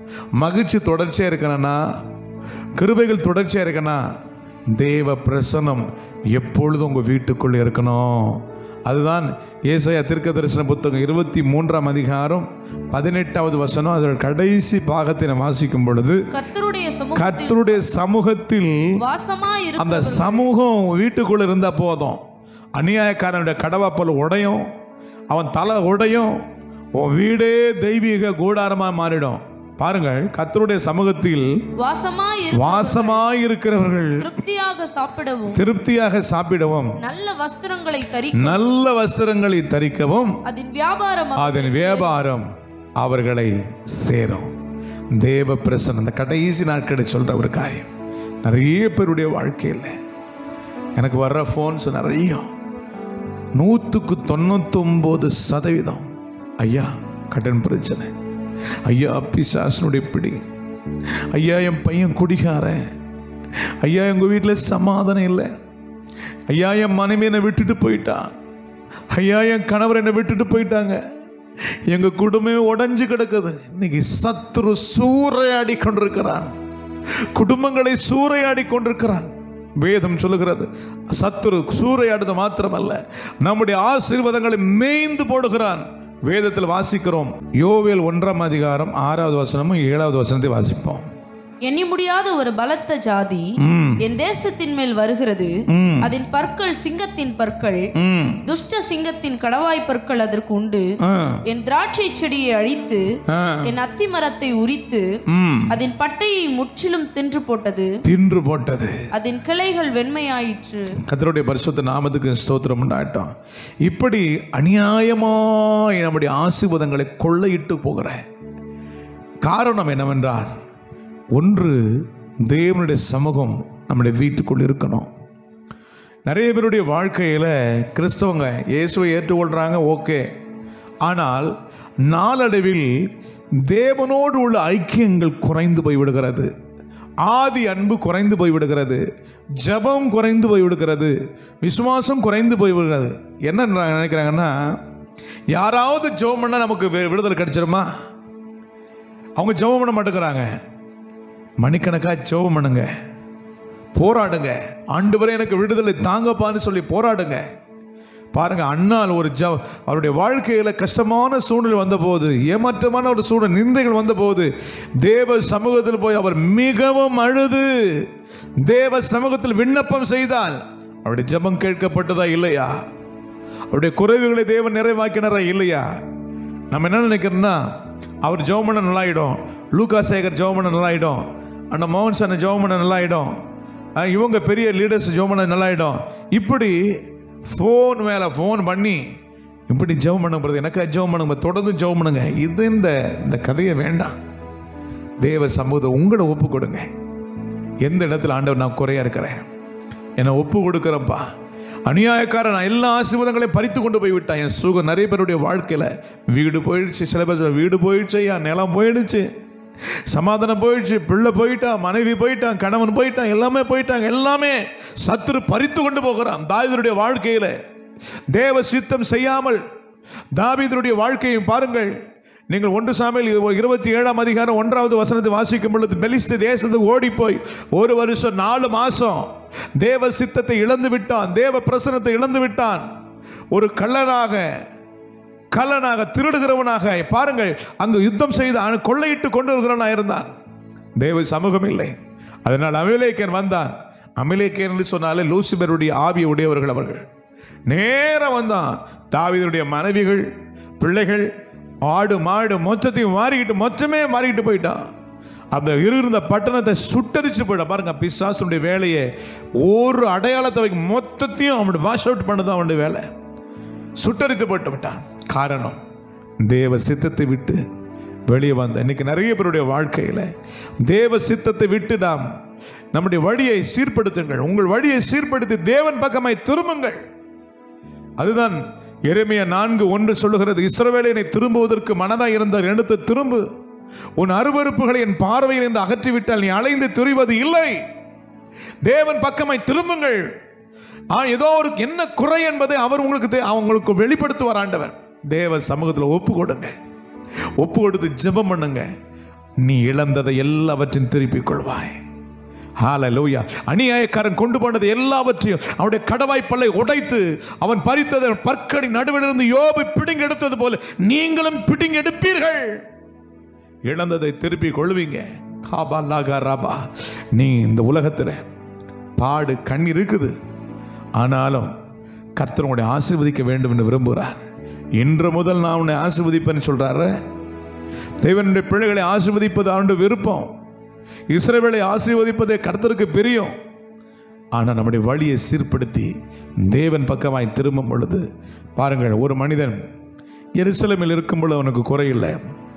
மகிழ்ச்சி தொடர்ச்சியாக இருக்கணும்னா கிருபைகள் தொடர்ச்சியாக இருக்கனா தேவ பிரசனம் எப்பொழுதும் உங்கள் வீட்டுக்குள்ளே இருக்கணும் அதுதான் ஏசாயா தீர்க்க தரிசன புத்தகம் இருபத்தி மூன்றாம் அதிகாரம் பதினெட்டாவது வசனம் அதோட கடைசி பாகத்தை நான் வாசிக்கும் பொழுது கர்த்தருடைய சமூகத்தில் கர்த்தருடைய சமூகத்தில் வாசமா அந்த சமூகம் வீட்டுக்குள்ள இருந்தா போதும் அநியாயக்காரனுடைய கடவாப்பல் உடையும் அவன் தலை உடையும் உன் வீடே தெய்வீக கூடாரமா மாறிடும் பாருங்கள் கர்த்தருடைய சமூகத்தில் வாசமா வாசமாயிருக்கிறவர்கள் திருப்தியாக சாப்பிடவும் திருப்தியாக சாப்பிடவும் நல்ல வஸ்திரங்களை தரி நல்ல வஸ்திரங்களை தரிக்கவும் அதன் வியாபாரம் அதன் வியாபாரம் அவர்களை சேரும் தேவ பிரசன் அந்த கடைசி நாட்களை சொல்ற ஒரு காரியம் நிறைய பேருடைய வாழ்க்கையில் எனக்கு வர்ற ஃபோன்ஸ் நிறைய நூற்றுக்கு தொண்ணூத்தொம்பது சதவீதம் ஐயா கடன் பிரச்சனை ஐயா பிசாசனுடைய பிடி ஐயா என் பையன் குடிகாரன் ஐயா எங்கள் வீட்டில் சமாதானம் இல்லை ஐயா என் மனைவி என்னை விட்டுட்டு போயிட்டான் ஐயா என் கணவர் என்னை விட்டுட்டு போயிட்டாங்க எங்க குடும்பமே உடைஞ்சு கிடக்குது இன்னைக்கு சத்துரு சூறையாடி கொண்டிருக்கிறான் குடும்பங்களை சூறையாடி கொண்டிருக்கிறான் வேதம் சொல்லுகிறது சத்துரு சூறையாடுது மாத்திரமல்ல நம்முடைய ஆசீர்வாதங்களை மேய்ந்து போடுகிறான் வேதத்தில் வாசிக்கிறோம் யோவேல் ஒன்றாம் அதிகாரம் ஆறாவது வசனமும் ஏழாவது வசனத்தை வாசிப்போம் எண்ணி முடியாத ஒரு பலத்த ஜாதி ம் என் தேசத்தின் மேல் வருகிறது ம் அதன் பற்கள் சிங்கத்தின் பற்கள் ம் துஷ்ட சிங்கத்தின் கடவாய் பற்கள் அதற்கு உண்டு ஆ என் திராட்சை செடியை அழித்து ஆ என் அத்தி மரத்தை உரித்து ம் அதன் பட்டையை முற்றிலும் தின்று போட்டது தின்று போட்டது அதன் கிளைகள் வெண்மையாயிற்று கத்தருடைய பரிசுத்த நாமத்துக்கு ஸ்தோத்திரம் உண்டாகட்டும் இப்படி அநியாயமாய் நம்முடைய ஆசீர்வாதங்களை கொள்ளையிட்டு போகிற காரணம் என்னவென்றால் ஒன்று தேவனுடைய சமூகம் நம்முடைய வீட்டுக்குள் இருக்கணும் நிறைய பேருடைய வாழ்க்கையில் கிறிஸ்தவங்க இயேசுவை ஏற்றுக்கொள்கிறாங்க ஓகே ஆனால் நாளடைவில் தேவனோடு உள்ள ஐக்கியங்கள் குறைந்து போய்விடுகிறது ஆதி அன்பு குறைந்து போய்விடுகிறது ஜெபம் குறைந்து போய்விடுகிறது விசுவாசம் குறைந்து போய்விடுகிறது என்ன நினைக்கிறாங்கன்னா யாராவது ஜெபம் பண்ணால் நமக்கு வி- விடுதலை கிடைச்சிருமா அவங்க ஜெபம் பண்ண மாட்டேங்கிறாங்க மணிக்கணக்காக ஜெபம் பண்ணுங்க போராடுங்க ஆண்டவரே எனக்கு விடுதலை தாங்கப்பான்னு சொல்லி போராடுங்க பாருங்க அண்ணால் ஒரு ஜ அவருடைய வாழ்க்கையில கஷ்டமான சூழ்நிலை வந்தபோது ஏமாற்றமான ஒரு சூழ்நிலை நிந்தைகள் வந்தபோது தேவ சமூகத்தில் போய் அவர் மிகவும் அழுது தேவ சமூகத்தில் விண்ணப்பம் செய்தால் அவருடைய ஜெபம் கேட்கப்பட்டதா இல்லையா அவருடைய குறைவுகளை தேவன் நிறைவாக்கினாரா இல்லையா நம்ம என்ன நினைக்கிறோம்னா அவர் ஜெபம் பண்ண நல்லாயிடும் லூகா சேகர் ஜெபம் பண்ண நல்லாயிடும் அண்ணா மோகன் சார் ஜெபம் பண்ண நல்லாயிடும் அஹ் இவங்க பெரிய லீடர்ஸ் ஜெபம் பண்ண நல்லாயிடும் இப்படி ஃபோன் மேலே ஃபோன் பண்ணி இப்படி ஜெபம் பண்ண போகிறது எனக்கு ஜெபம் பண்ணுங்க தொடர்ந்து ஜெபம் பண்ணுங்க இது இந்த இந்த கதையை வேண்டாம் தேவ சமூகத்தை உங்களை ஒப்பு கொடுங்க எந்த இடத்துல ஆண்டவர் நான் குறையா இருக்கிறேன் என்னை ஒப்பு கொடுக்குறேன்ப்பா அநியாயக்காரன் நான் எல்லா ஆசீர்வாதங்களையும் பறித்து கொண்டு போய் விட்டான் என் சுகம் நிறைய பேருடைய வாழ்க்கையில் வீடு போயிடுச்சு சில பேர் சொல்ல, வீடு போயிடுச்சு ஐயா நிலம் போயிடுச்சு சமாதானம் போயிடுச்சு பிள்ளை போயிட்டான் மனைவி போயிட்டான் கணவன் போயிட்டான் எல்லாமே போயிட்டாங்க எல்லாமே சத்துரு பறித்து கொண்டு போகிறான் தாவீதுடைய வாழ்க்கையில் தேவ சித்தம் செய்யாமல் தாவீதுடைய வாழ்க்கையை பாருங்கள் நீங்கள் ஒன்று சாமியில் இருபத்தி ஏழாம் அதிகாரம் ஒன்றாவது வசனத்தை வாசிக்கும் பொழுது பெலிஸ்து தேசத்துக்கு ஓடி போய் ஒரு வருஷம் நாலு மாசம் தேவ சித்தத்தை இழந்து விட்டான் தேவ பிரசனத்தை இழந்து விட்டான் ஒரு கள்ளனாக கள்ளனாக திருடுகிறவனாக பாருங்கள் அங்கு யுத்தம் செய்து அவனை கொள்ளையிட்டு கொண்டு வருகிறவனாக இருந்தான் தேவ சமூகம் இல்லை அதனால் அமிலேக்கன் வந்தான் அமிலேக்கன் என்று சொன்னாலே லூசிபருடைய ஆவி உடையவர்கள் அவர்கள் நேரா வந்தான் தாவீதுடைய மனைவிகள் பிள்ளைகள் ஆடு மாடு மொத்தத்தையும் மாறிக்கிட்டு மொத்தமே மாறிக்கிட்டு போயிட்டான் அந்த இருந்த பட்டணத்தை சுட்டரிச்சு போயிட பாருங்க பிசாசுடைய வேலையை ஒரு அடையாளத்தை வைக்க மொத்தத்தையும் அவனுடைய வாஷ் அவுட் பண்ணதான் அவனுடைய வேலை சுட்டரித்து போட்டு விட்டான் காரணம் தேவ சித்தத்தை விட்டு வெளியே வந்த இன்னைக்கு நிறைய பேருடைய வாழ்க்கையில் தேவ சித்தத்தை விட்டு நாம் நம்முடைய வழியை சீர்படுத்துங்கள் உங்கள் வழியை சீர்படுத்தி தேவன் பக்கமாய் திரும்புங்கள் அதுதான் எரேமியா நான்கு ஒன்று சொல்லுகிறது இஸ்ரவேலை என்னை திரும்புவதற்கு மனதாய் இருந்தார் எடுத்து திரும்பு உன் அருவருப்புகளை என் பார்வையில் என்று அகற்றிவிட்டால் நீ அலைந்து திரிவது இல்லை தேவன் பக்கமாய் திரும்புங்கள் ஆ ஏதோ ஒரு என்ன குறை என்பதை அவர் உங்களுக்கு தே- அவங்களுக்கு வெளிப்படுத்துவார் ஆண்டவர் தேவ சமூகத்தில் ஒப்பு கொடுங்க ஒப்பு கொடுத்து ஜெபம் பண்ணுங்க நீ இழந்ததை எல்லாவற்றையும் திருப்பிக் கொள்வாய் ஹalleluya அநியாயக்காரன் கொண்டு போனது எல்லாவற்றையும் அவனுடைய கடவாய் பல்லை உடைத்து அவன் பறித்ததை பற்கடி நடுவிலிருந்து யோபு பிடுங்கி எடுத்தது போல நீங்களும் பிடுங்கி எடுப்பீர்கள் இழந்ததை திருப்பி கொள்வீங்க காபா லாகா ராபா நீ இந்த உலகத்தில் பாடு கண் இருக்குது ஆனாலும் கர்த்தர் உன்னை ஆசீர்வதிக்க வேண்டும் என்று விரும்புகிறார் இன்று முதல் நான் உன்னை ஆசீர்வதிப்பேன்னு சொல்றாரு தேவனுடைய பிள்ளைகளை ஆசீர்வதிப்பது அவனுடைய விருப்பம் இஸ்ரவேலை ஆசீர்வதிப்பதே கர்த்தருக்கு பிரியம் ஆனால் நம்முடைய வழியை சீர்படுத்தி தேவன் பக்கமாய் திரும்பும் பொழுது பாருங்கள் ஒரு மனிதன் எருசலேமில் இருக்கும் பொழுது அவனுக்கு குறையில்லை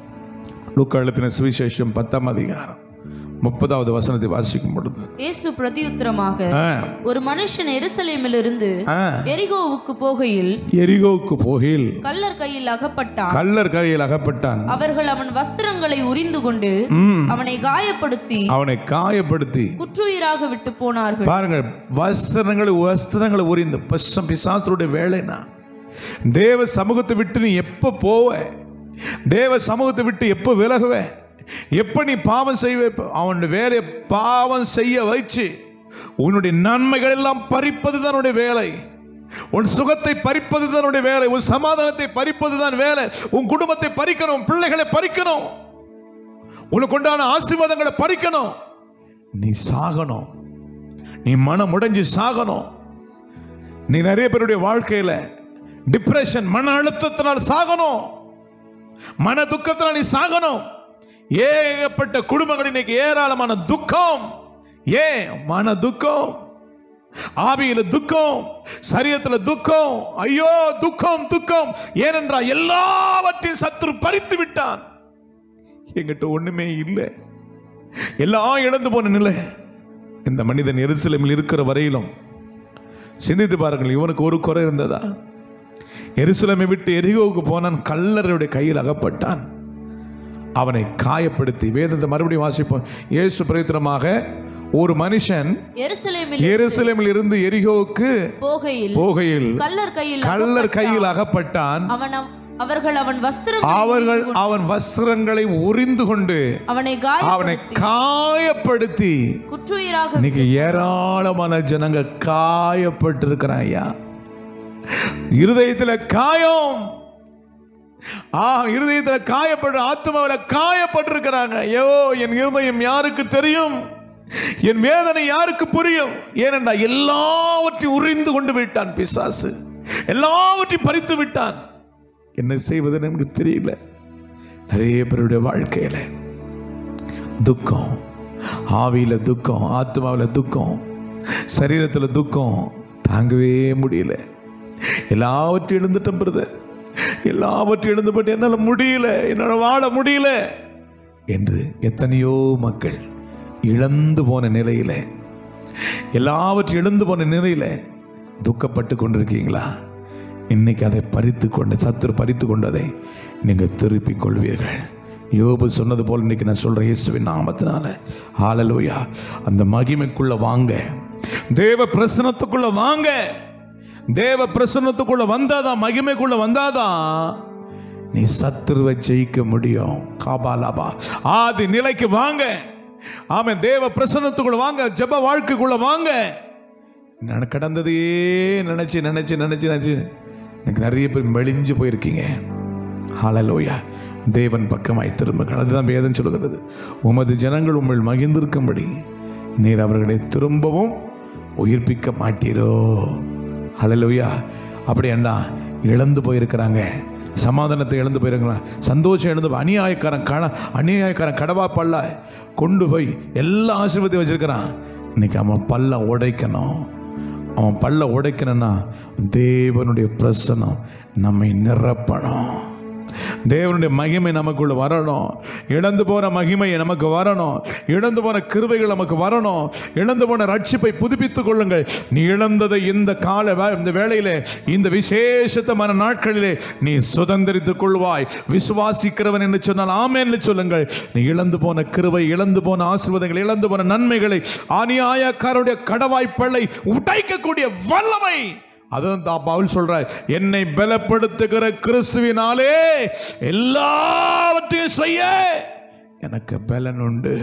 லூக்கா எழுப்பின சுவிசேஷம் பத்தாம் அதிகாரம் முப்பதாவது வசனத்தை வாசிக்கும் பொழுது இயேசு பிரதியுத்தரமாக ஆ, ஒரு மனுஷன் எருசலேமிலிருந்து ஆ, எரிகோவுக்கு போகையில் எரிகோவுக்கு போகையில் கள்ளர் கையில் அகப்பட்டான் கள்ளர் கையில் அகப்பட்டான் அவர்கள் அவன் வஸ்திரங்களை உரிந்து கொண்டு ம், அவனை காயப்படுத்தி அவனை காயப்படுத்தி குற்றுயிராக விட்டு போனார்கள் பாருங்கள் வஸ்திரங்களை வஸ்திரங்களை உரிந்து பசம் பிசாசருடைய வேலைனா தேவ சமூகத்தை விட்டு நீ எப்போ போவ தேவ சமூகத்தை விட்டு எப்போ விலகுவ எப்போ நீ பாவம் செய்வ அவனுடைய வேலையை பாவம் செய்ய வச்சு உன்னுடைய நன்மைகள் எல்லாம் பறிப்பது தான் உன்னுடைய வேலை உன் சுகத்தை பறிப்பது தான் உன்னுடைய வேலை உன் சமாதானத்தை பறிப்பது தான் வேலை உன் குடும்பத்தை பறிக்கணும் உன் பிள்ளைகளை பறிக்கணும் உனக்கு உண்டான ஆசீர்வாதங்களை பறிக்கணும் நீ சாகணும் நீ மனம் உடைஞ்சு சாகணும் நீ நிறைய பேருடைய வாழ்க்கையில டிப்ரெஷன் மன அழுத்தத்தினால் சாகணும் மன துக்கத்தினால் நீ சாகணும் ஏகப்பட்ட குடும்பங்கள் இன்னைக்கு ஏராளமான துக்கம் ஏன் மன துக்கம் ஆவியில துக்கம் சரீரத்துல துக்கம் ஐயோ துக்கம் துக்கம் ஏனென்றால் எல்லாவற்றையும் சத்துரு பறித்து விட்டான் என்கிட்ட ஒண்ணுமே இல்லை எல்லாம் இழந்து போன நிலை இந்த மனிதன் எருசலேமில் இருக்கிற வரையிலும் சிந்தித்து பாருங்கள் இவனுக்கு ஒரு குறை இருந்ததா எருசலேமை விட்டு எரிகோவுக்கு போனான் கல்லறையுடைய கையில் அகப்பட்டான் அவனை காயப்படுத்தி வேதத்தை மறுபடியும் வாசிப்போம் இயேசு பிரயத்தனமாக ஒரு மனுஷன் எருசலேமில் எருசலேமில் இருந்து எரிகோவுக்கு போகையில் போகையில் கல்லர் கையில் கல்லர் கையில் அகப்பட்டான் அவன் அவ- அவர்கள் அவன் வஸ்திரம் அவர்கள் அவன் வஸ்திரங்களை உரிந்து கொண்டு அவனை அவனை காய காயப்படுத்தி குற்றுயிராக இன்னைக்கு ஏராளமான ஜனங்க காயப்பட்டிருக்கிறான் ஐயா இருதயத்துல காயம் ஆ இருதயத்துல காயப்பட்டு ஆத்மாவில காயப்பட்டிருக்கிறாங்க ஐயோ என் இருதயம் யாருக்கு தெரியும் என் வேதனை யாருக்கு புரியும் ஏனென்றா எல்லாவற்றையும் உரிந்து கொண்டு விட்டான் பிசாசு எல்லாவற்றையும் பறித்து விட்டான் என்ன செய்வதுன்னு எனக்கு தெரியல நிறைய பேருடைய வாழ்க்கையில துக்கம் ஆவியில துக்கம் ஆத்மாவில துக்கம் சரீரத்துல துக்கம் தாங்கவே முடியல எல்லாவற்றையும் எழுந்துட்டேன் பிரதர் எல்லாவற்றையும் எழுந்து போட்டு என்னால் முடியல என்னால் வாழ முடியல என்று எத்தனையோ மக்கள் இழந்து போன நிலையில எல்லாவற்றையும் இழந்து போன நிலையில துக்கப்பட்டு கொண்டிருக்கீங்களா இன்னைக்கு அதை பறித்து கொண்டு சத்துரு பறித்து கொண்டதை நீங்கள் திருப்பிக் கொள்வீர்கள் யோபு சொன்னது போல் இன்னைக்கு நான் சொல்றேன் இயேசுவின் நாமத்தினால ஹalleluya அந்த மகிமைக்குள்ள வாங்க தேவ பிரசனத்துக்குள்ள வாங்க தேவ பிரசன்னத்துக்குள்ள வந்தாதான் மகிமைக்குள்ள வந்தாதான் நீ சத்துருவை ஜெயிக்க முடியும் காபாலாபா ஆதி நிலைக்கு வாங்க ஆமென் தேவ பிரசன்னத்துக்குள்ள வாங்க ஜெப வாழ்க்கைக்குள்ள வாங்க நான் கடந்ததையே நினைச்சு நினைச்சு நினைச்சு நினைச்சு எனக்கு நிறைய பேர் மெலிஞ்சு போயிருக்கீங்க ஹalleluya தேவன் பக்கமாய் திரும்புங்கள் அதுதான் வேதம் சொல்கிறது உமது ஜனங்கள் உங்கள் மகிழ்ந்திருக்கும்படி நீர் அவர்களை திரும்பவும் உயிர்ப்பிக்க மாட்டீரோ ஹalleluya அப்படி என்ன இழந்து போயிருக்கிறாங்க சமாதானத்தை இழந்து போயிருக்கிறாங்க சந்தோஷம் இழந்து போய் அநியாயக்காரன் கட அநியாயக்காரன் கடவா பல்ல கொண்டு போய் எல்லா ஆசீர்வாதத்தையும் வச்சிருக்கிறான் இன்னைக்கு அவன் பல்ல உடைக்கணும் அவன் பல்ல உடைக்கணும்னா தேவனுடைய பிரசனம் நம்மை நிரப்பணும் தேவனுடைய மகிமை நமக்குள்ள வரணும் இழந்து போன மகிமை நமக்கு வரணும் இழந்து போன கிருபைகள் நமக்கு வரணும் இழந்து போன ரட்சிப்பை புதுப்பித்துக் கொள்ளுங்கள் நீ இழந்ததை இந்த கால வே- இந்த வேளையிலே இந்த விசேஷத்தமான நாட்களிலே நீ சுதந்திரித்துக் கொள்வாய் விசுவாசிக்கிறவன் என்று சொன்னால் ஆமென் என்று சொல்லுங்கள் நீ இழந்து போன கிருபை இழந்து போன ஆசீர்வாதங்கள் இழந்து போன நன்மைகளை அநியாயக்காரருடைய கடவாய்ப்பள்ளை உடைக்கக்கூடிய வல்லமை அதான் தான் பவுல் சொல்றார் என்னை பலப்படுத்துகிற கிறிஸ்துவினாலே எல்லாவற்றையும் செய்ய எனக்கு பலன் உண்டு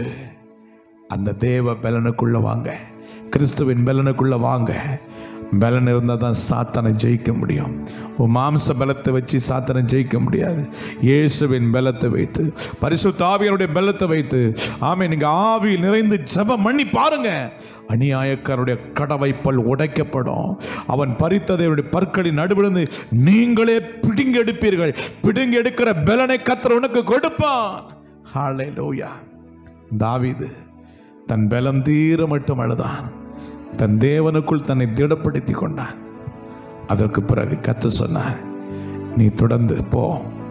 அந்த தேவ பலனுக்குள்ள வாங்க கிறிஸ்துவின் பலனுக்குள்ள வாங்க பலன் இருந்தால் தான் சாத்தனை ஜெயிக்க முடியும் உன் மாம்ச பலத்தை வச்சு சாத்தனை ஜெயிக்க முடியாது இயேசுவின் பலத்தை வைத்து பரிசுத்த ஆவியனுடைய பலத்தை வைத்து ஆமே நீங்க ஆவியில் நிறைந்து ஜெபம் பண்ணி பாருங்க அநியாயக்காரருடைய கடவைப்பல் உடைக்கப்படும் அவன் பறித்ததை அவருடைய பற்களின் நடுவிலிருந்து நீங்களே பிடுங்கெடுப்பீர்கள் பிடுங்கெடுக்கிற பலனை கத்தர் உனக்கு கொடுப்பான் ஹalleluya தாவீது தன் பலம் தீர மட்டும் அழுதான் தன் தேவனுக்குள் தன்னை திடப்படுத்தி கொண்டான் அதற்கு பிறகு கத்து சொன்னார் நீ தொடர்ந்து போ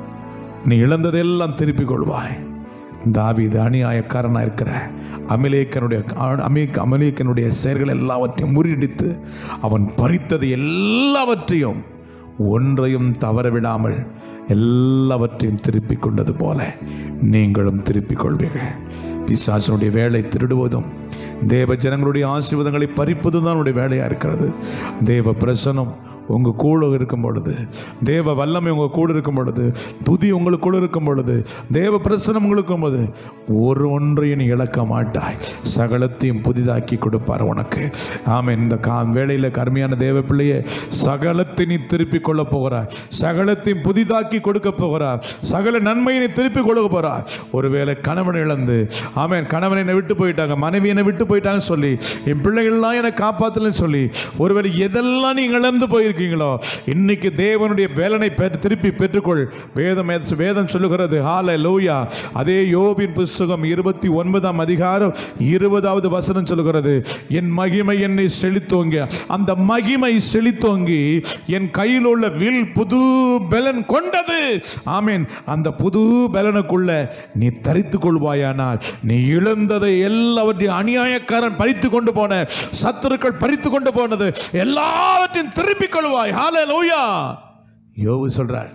நீ இழந்ததெல்லாம் திருப்பிக் கொள்வாய் தாவீது அநியாயக்காரனாக இருக்கிற அமலேக்கனுடைய அமெரிக்க அமலேக்கனுடைய செயல்கள் எல்லாவற்றையும் முறியடித்து அவன் பறித்தது எல்லாவற்றையும் ஒன்றையும் தவற விடாமல் எல்லாவற்றையும் திருப்பிக் கொண்டது போல நீங்களும் திருப்பிக் கொள்வீர்கள் பிசாசனுடைய வேலை திருடுவதும் தேவ ஜனங்களுடைய ஆசீர்வாதங்களை பறிப்பது தான் உடைய வேலையாக இருக்கிறது தேவ பிரசனம் உங்கள் கூட இருக்கும் பொழுது தேவ வல்லமை உங்கள் கூட இருக்கும் பொழுது துதி உங்களுக்குள்ள இருக்கும் பொழுது தேவ பிரசனம் உங்களுக்கு இருக்கும் பொழுது ஒரு ஒன்றையும் நீ இழக்க மாட்டாய் சகலத்தையும் புதிதாக்கி கொடுப்பார் உனக்கு ஆமாம் இந்த கா வேளையில் கருமையான தேவ பிள்ளையே சகலத்தை நீ திருப்பி கொள்ள போகிறாய் சகலத்தையும் புதிதாக்கி கொடுக்க போகிறார் சகல நன்மையை நீ திருப்பி கொடுக்க போகிறார் ஒருவேளை கணவன் இழந்து ஆமென் கணவன் என்னை விட்டு போயிட்டாங்க மனைவி என்னை விட்டு போயிட்டாங்க சொல்லி என் பிள்ளைகள்லாம் என்னை காப்பாத்தலன்னு சொல்லி ஒருவேளை எதெல்லாம் நீ இழந்து போயிருக்கீங்களோ இன்னைக்கு தேவனுடைய வேலனை பெற்று திருப்பி பெற்றுக்கொள் வேதம் எது- வேதம் சொல்லுகிறது ஹால லூயா அதே யோபின் புஸ்தகம் இருபத்தி ஒன்பதாம் அதிகாரம் இருபதாவது வசனம் சொல்லுகிறது என் மகிமை என்னை செழித்தோங்க அந்த மகிமை செழித்தோங்கி என் கையில் உள்ள வில் புது பலன் கொண்டது ஆமீன் அந்த புது பலனுக்குள்ள நீ தரித்துக் கொள்வாயானால் நீ இழந்ததை எல்லாவற்றையும் அநியாயக்காரன் பறித்து கொண்டு போன சத்துருக்கள் பறித்து கொண்டு போனது எல்லாவற்றையும் திருப்பிக் கொள்வாய் ஹalleluya யோபு சொல்றார்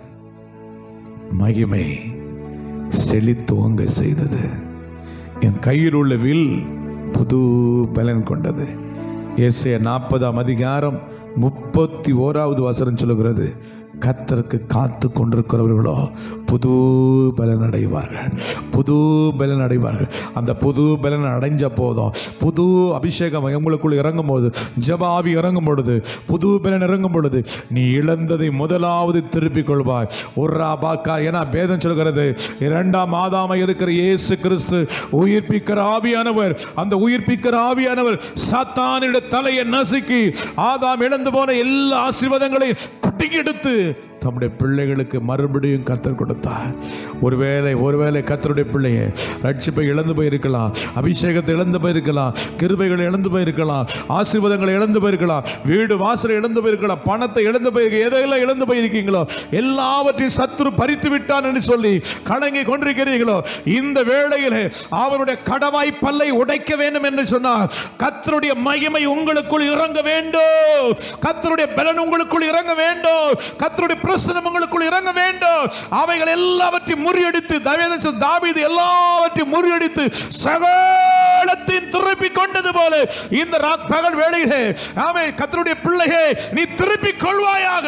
மகிமை செழித்துவங்க செய்தது என் கையில் உள்ள வில் புது பலன் கொண்டது ஏசிய நாற்பதாம் அதிகாரம் முப்பத்தி ஓராவது வசனம் சொல்லுகிறது கத்தருக்கு காத்து கொண்டிருக்கிறவர்களோ புது பலன் அடைவார்கள் புது பலன் அடைவார்கள் அந்த புது பலன் அடைஞ்ச போதும் புது அபிஷேகம் உங்களுக்குள் இறங்கும் போது ஜப ஆவி இறங்கும் பொழுது புது பலன் இறங்கும் பொழுது நீ இழந்ததை முதலாவது திருப்பிக் கொள்வாய் ஒரு பாக்கா ஏன்னா பேதம் சொல்கிறது இரண்டாம் ஆதாம இருக்கிற இயேசு கிறிஸ்து உயிர்ப்பிக்கிற ஆவியானவர் அந்த உயிர்ப்பிக்கிற ஆவியானவர் சாத்தானிட தலையை நசுக்கி ஆதாம் இழந்து போன எல்லா ஆசீர்வாதங்களையும் பிடுங்கி எடுத்து தம்முடைய பிள்ளைகளுக்கு மறுபடியும் கத்தர் கொடுத்தார் ஒருவேளை ஒருவேளை கத்தருடைய பிள்ளைய ரட்சிப்பை இழந்து போயிருக்கலாம் அபிஷேகத்தை இழந்து போயிருக்கலாம் கிருபைகளை இழந்து போயிருக்கலாம் ஆசீர்வாதங்களை இழந்து போயிருக்கலாம் வீடு வாசலை இழந்து போயிருக்கலாம் பணத்தை இழந்து போயிருக்க எதையெல்லாம் இழந்து போயிருக்கீங்களோ எல்லாவற்றையும் சத்துரு பறித்து விட்டான் என்று சொல்லி கலங்கி கொண்டிருக்கிறீர்களோ இந்த வேளையிலே அவருடைய கடவாய் பல்லை உடைக்க வேண்டும் என்று சொன்னார் கத்தருடைய மகிமை உங்களுக்குள் இறங்க வேண்டும் கத்தருடைய பலன் உங்களுக்குள் இறங்க வேண்டும் கத்தருடைய பிரசனம் உங்களுக்குள் இறங்க வேண்டும் அவைகள் எல்லாவற்றையும் முறியடித்து தாவீது சொன்ன தாவீது எல்லாவற்றையும் முறியடித்து சகலத்தையும் திருப்பி கொண்டது போல இந்த ராத் பகல் வேளையிலே ஆமே கத்தருடைய பிள்ளையே நீ திருப்பிக் கொள்வாயாக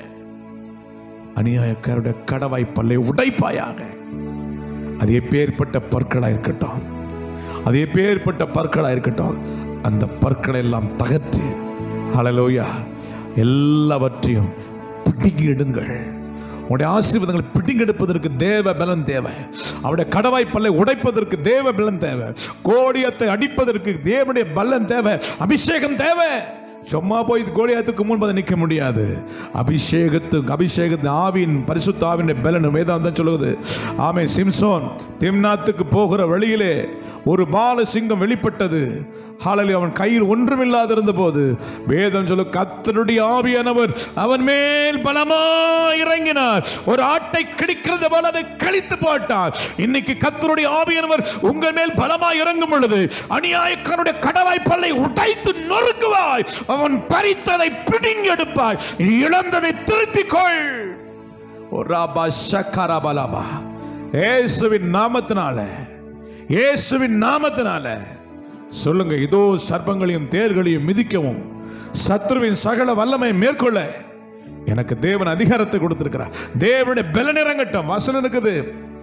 அநியாயக்காருடைய கடவாய் பல்லை உடைப்பாயாக அது எப்பேற்பட்ட பற்களா இருக்கட்டும் அது எப்பேற்பட்ட பற்களா இருக்கட்டும் அந்த பற்களை எல்லாம் தகர்த்து ஹalleluya எல்லாவற்றையும் பிடுங்கி எடுங்கள் உடைய ஆசீர்வாதங்களை பிடுங்கெடுப்பதற்கு தேவ பலன் தேவை அவருடைய கடவாய் பல்லை உடைப்பதற்கு தேவ பலன் தேவை கோடியத்தை அடிப்பதற்கு தேவனுடைய பலன் தேவை அபிஷேகம் தேவை சும்மா போய் கோலியாத்துக்கு முன்பு அதை நிற்க முடியாது அபிஷேகத்துக்கு அபிஷேகத்து ஆவின் பரிசுத்த ஆவின் பலன் வேதாந்தம் சொல்லுவது ஆமை சிம்சோன் திம்னாத்துக்கு போகிற வழியிலே ஒரு பால சிங்கம் வெளிப்பட்டது ஹாலலி அவன் கையில் ஒன்றுமில்லாதிருந்த போது வேதம் சொல்லு கத்தருடைய ஆவியானவர் அவன் மேல் பலமா இறங்கினார் ஒரு ஆட்டை கிடிக்கிறது போல அதை கழித்து போட்டார் இன்னைக்கு கத்தருடைய ஆவியானவர் உங்கள் மேல் பலமா இறங்கும் பொழுது அநியாயக்காரனுடைய கடவாய் பல்லை உடைத்து நொறுக்குவாய் அவன் பறித்ததை பிடுங்கி எடுப்பாய் நீ இழந்ததை திருத்திக் கொள் ஒராபா ஷக்கராபலாபா இயேசுவின் நாமத்தினால இயேசுவின் நாமத்தினால சொல்லுங்க இதோ சர்ப்பங்களையும் தேர்களையும் மிதிக்கவும் சத்ருவின் சகல வல்லமை மேற்கொள்ள எனக்கு தேவன் அதிகாரத்தை கொடுத்திருக்கிறார் தேவனுடைய பலன் இறங்கட்டும் வசனம் இருக்குது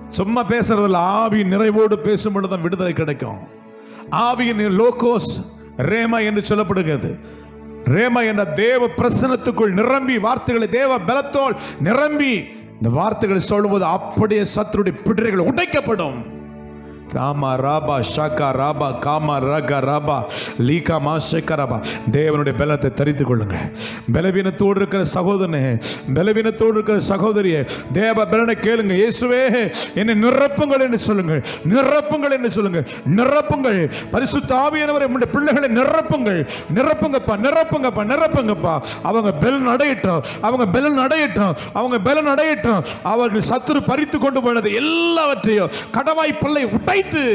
சும்மா பேசுறதுல ஆவியின் நிறைவோடு பேசும் பொழுது தான் விடுதலை கிடைக்கும் ஆவியின் லோகோஸ் ரேமா என்று சொல்லப்படுகிறது ரேமா என்ற தேவ பிரசனத்துக்குள் நிரம்பி வார்த்தைகளை தேவ பலத்தோல் நிரம்பி இந்த வார்த்தைகளை சொல்லும்போது அப்படியே சத்துருடைய பிடரைகள் உடைக்கப்படும் ராமா ராபா ஷாக்கா ராபா காமா ரக ராபா லீகா மா ஷேக்கா ராபா தேவனுடைய பலத்தை தரித்து கொள்ளுங்க பலவீனத்தோடு இருக்கிற சகோதரனே பலவீனத்தோடு இருக்கிற சகோதரியே தேவ பலனை கேளுங்க இயேசுவே என்னை நிரப்புங்கள் என்று சொல்லுங்கள் நிரப்புங்கள் என்று சொல்லுங்கள் நிரப்புங்கள் பரிசுத்த ஆவியானவரை உங்களுடைய பிள்ளைகளை நிரப்புங்கள் நிரப்புங்கப்பா நிரப்புங்கப்பா நிரப்புங்கப்பா அவங்க பெல் அடையட்டும் அவங்க பெலன் அடையட்டும் அவங்க பெலன் அடையட்டும் அவர்கள் சத்துரு பறித்து கொண்டு போனது எல்லாவற்றையும் கடவாய் பிள்ளை உடைத்து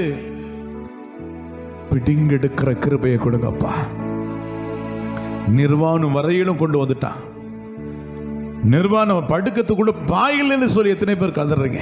பிடிங்கெடுக்கிற கிருபையை கொடுங்கப்பா நிர்வாணம் வரையிலும் கொண்டு வந்துட்டான் நிர்வாணம் படுக்கிறதுக்குள்ள பாயில்னு சொல்லி எத்தனை பேர் கதறீங்க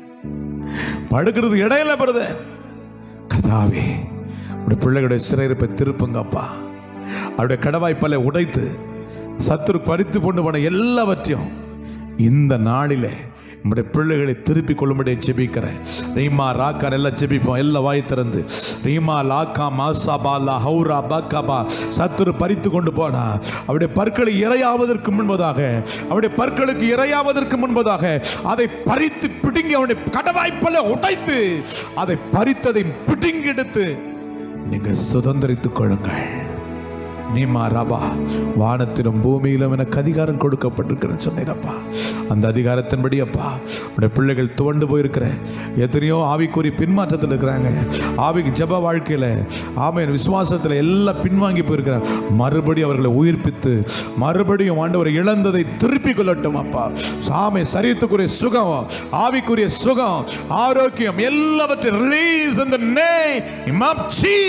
படுக்கிறது இடையில வருது கர்த்தாவே உடைய பிள்ளைகளுடைய சிறையிருப்பை திருப்புங்கப்பா அவருடைய கடவாய்ப்பலை உடைத்து சத்துரு பறித்து கொண்டு போன எல்லாவற்றையும் இந்த நாளிலே நம்முடைய பிள்ளைகளை திருப்பி கொள்ளும்படியே ஜெபிக்கிறேன் ரீமா ராக்கா எல்லாம் ஜெபிப்போம் எல்லாம் வாய் திறந்து ரீமா லாக்கா மாசா பாலா ஹவுரா பாக்காபா சத்துரு பறித்து கொண்டு போனா அவருடைய பற்களை இரையாவதற்கு முன்பதாக அவருடைய பற்களுக்கு இரையாவதற்கு முன்பதாக அதை பறித்து பிடுங்கி அவனுடைய கடவாய்ப்பல உடைத்து அதை பறித்ததை பிடுங்கி எடுத்து நீங்கள் சுதந்திரித்துக் கொள்ளுங்கள் நீமா ரபா வானத்திலும் பூமியிலும் எனக்கு அதிகாரம் கொடுக்கப்பட்டிருக்கிறேன்னு சொன்னீரப்பா அந்த அதிகாரத்தின்படி அப்பா உடைய பிள்ளைகள் துவண்டு போயிருக்கிற எத்தனையோ ஆவிக்குரிய பின்மாற்றத்தில் இருக்கிறாங்க ஆவிக்கு ஜப வாழ்க்கையில் ஆமையின் விசுவாசத்தில் எல்லாம் பின்வாங்கி போயிருக்கிறார் மறுபடியும் அவர்களை உயிர்ப்பித்து மறுபடியும் ஆண்டவர் இழந்ததை திருப்பி கொள்ளட்டும் அப்பா சாமி சரீரத்துக்குரிய சுகம் ஆவிக்குரிய சுகம் ஆரோக்கியம் எல்லாவற்றையும் release in the name of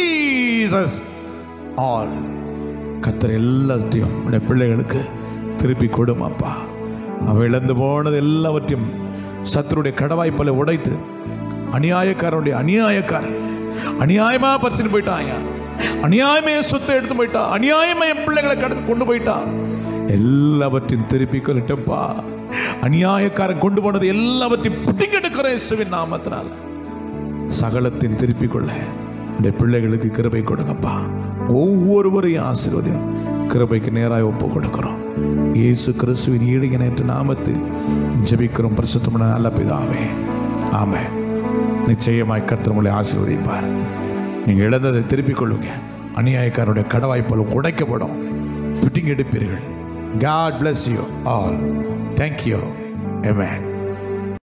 Jesus ஆல் கத்தர் எல்லாத்தையும் உடைய பிள்ளைகளுக்கு திருப்பி கொடுமாப்பா அவ இழந்து போனது எல்லாவற்றையும் சத்துருடைய கடவாய்ப்பலை உடைத்து அநியாயக்காரனுடைய அநியாயக்காரன் அநியாயமா பறிச்சுட்டு போயிட்டாங்க அநியாயமே சொத்தை எடுத்து போயிட்டான் அநியாயமா என் பிள்ளைகளை கடத்து கொண்டு போயிட்டான் எல்லாவற்றையும் திருப்பி கொள்ளட்டும்ப்பா அநியாயக்காரன் கொண்டு போனது எல்லாவற்றையும் பிடிங்கெடுக்கிற இயேசுவின் நாமத்தினால சகலத்தின் திருப்பிக் கொள்ள இந்த பிள்ளைகளுக்கு கிருபை கொடுங்கப்பா ஒவ்வொருவரையும் ஆசீர்வதியும் கிருபைக்கு நேராக ஒப்பு கொடுக்கிறோம் இயேசு கிறிஸ்துவின் ஈடுக நேற்று நாமத்தில் ஜெபிக்கிறோம் பரிசுத்தமான நல்ல பிதாவே ஆமென் நிச்சயமாய் கர்த்தர் உங்களை ஆசீர்வதிப்பார் நீங்கள் இழந்ததை திருப்பிக் கொள்ளுங்க அநியாயக்காரருடைய கடவாய்ப்பாலும் உடைக்கப்படும் பிட்டிங் எடுப்பீர்கள் God bless you all thank you Amen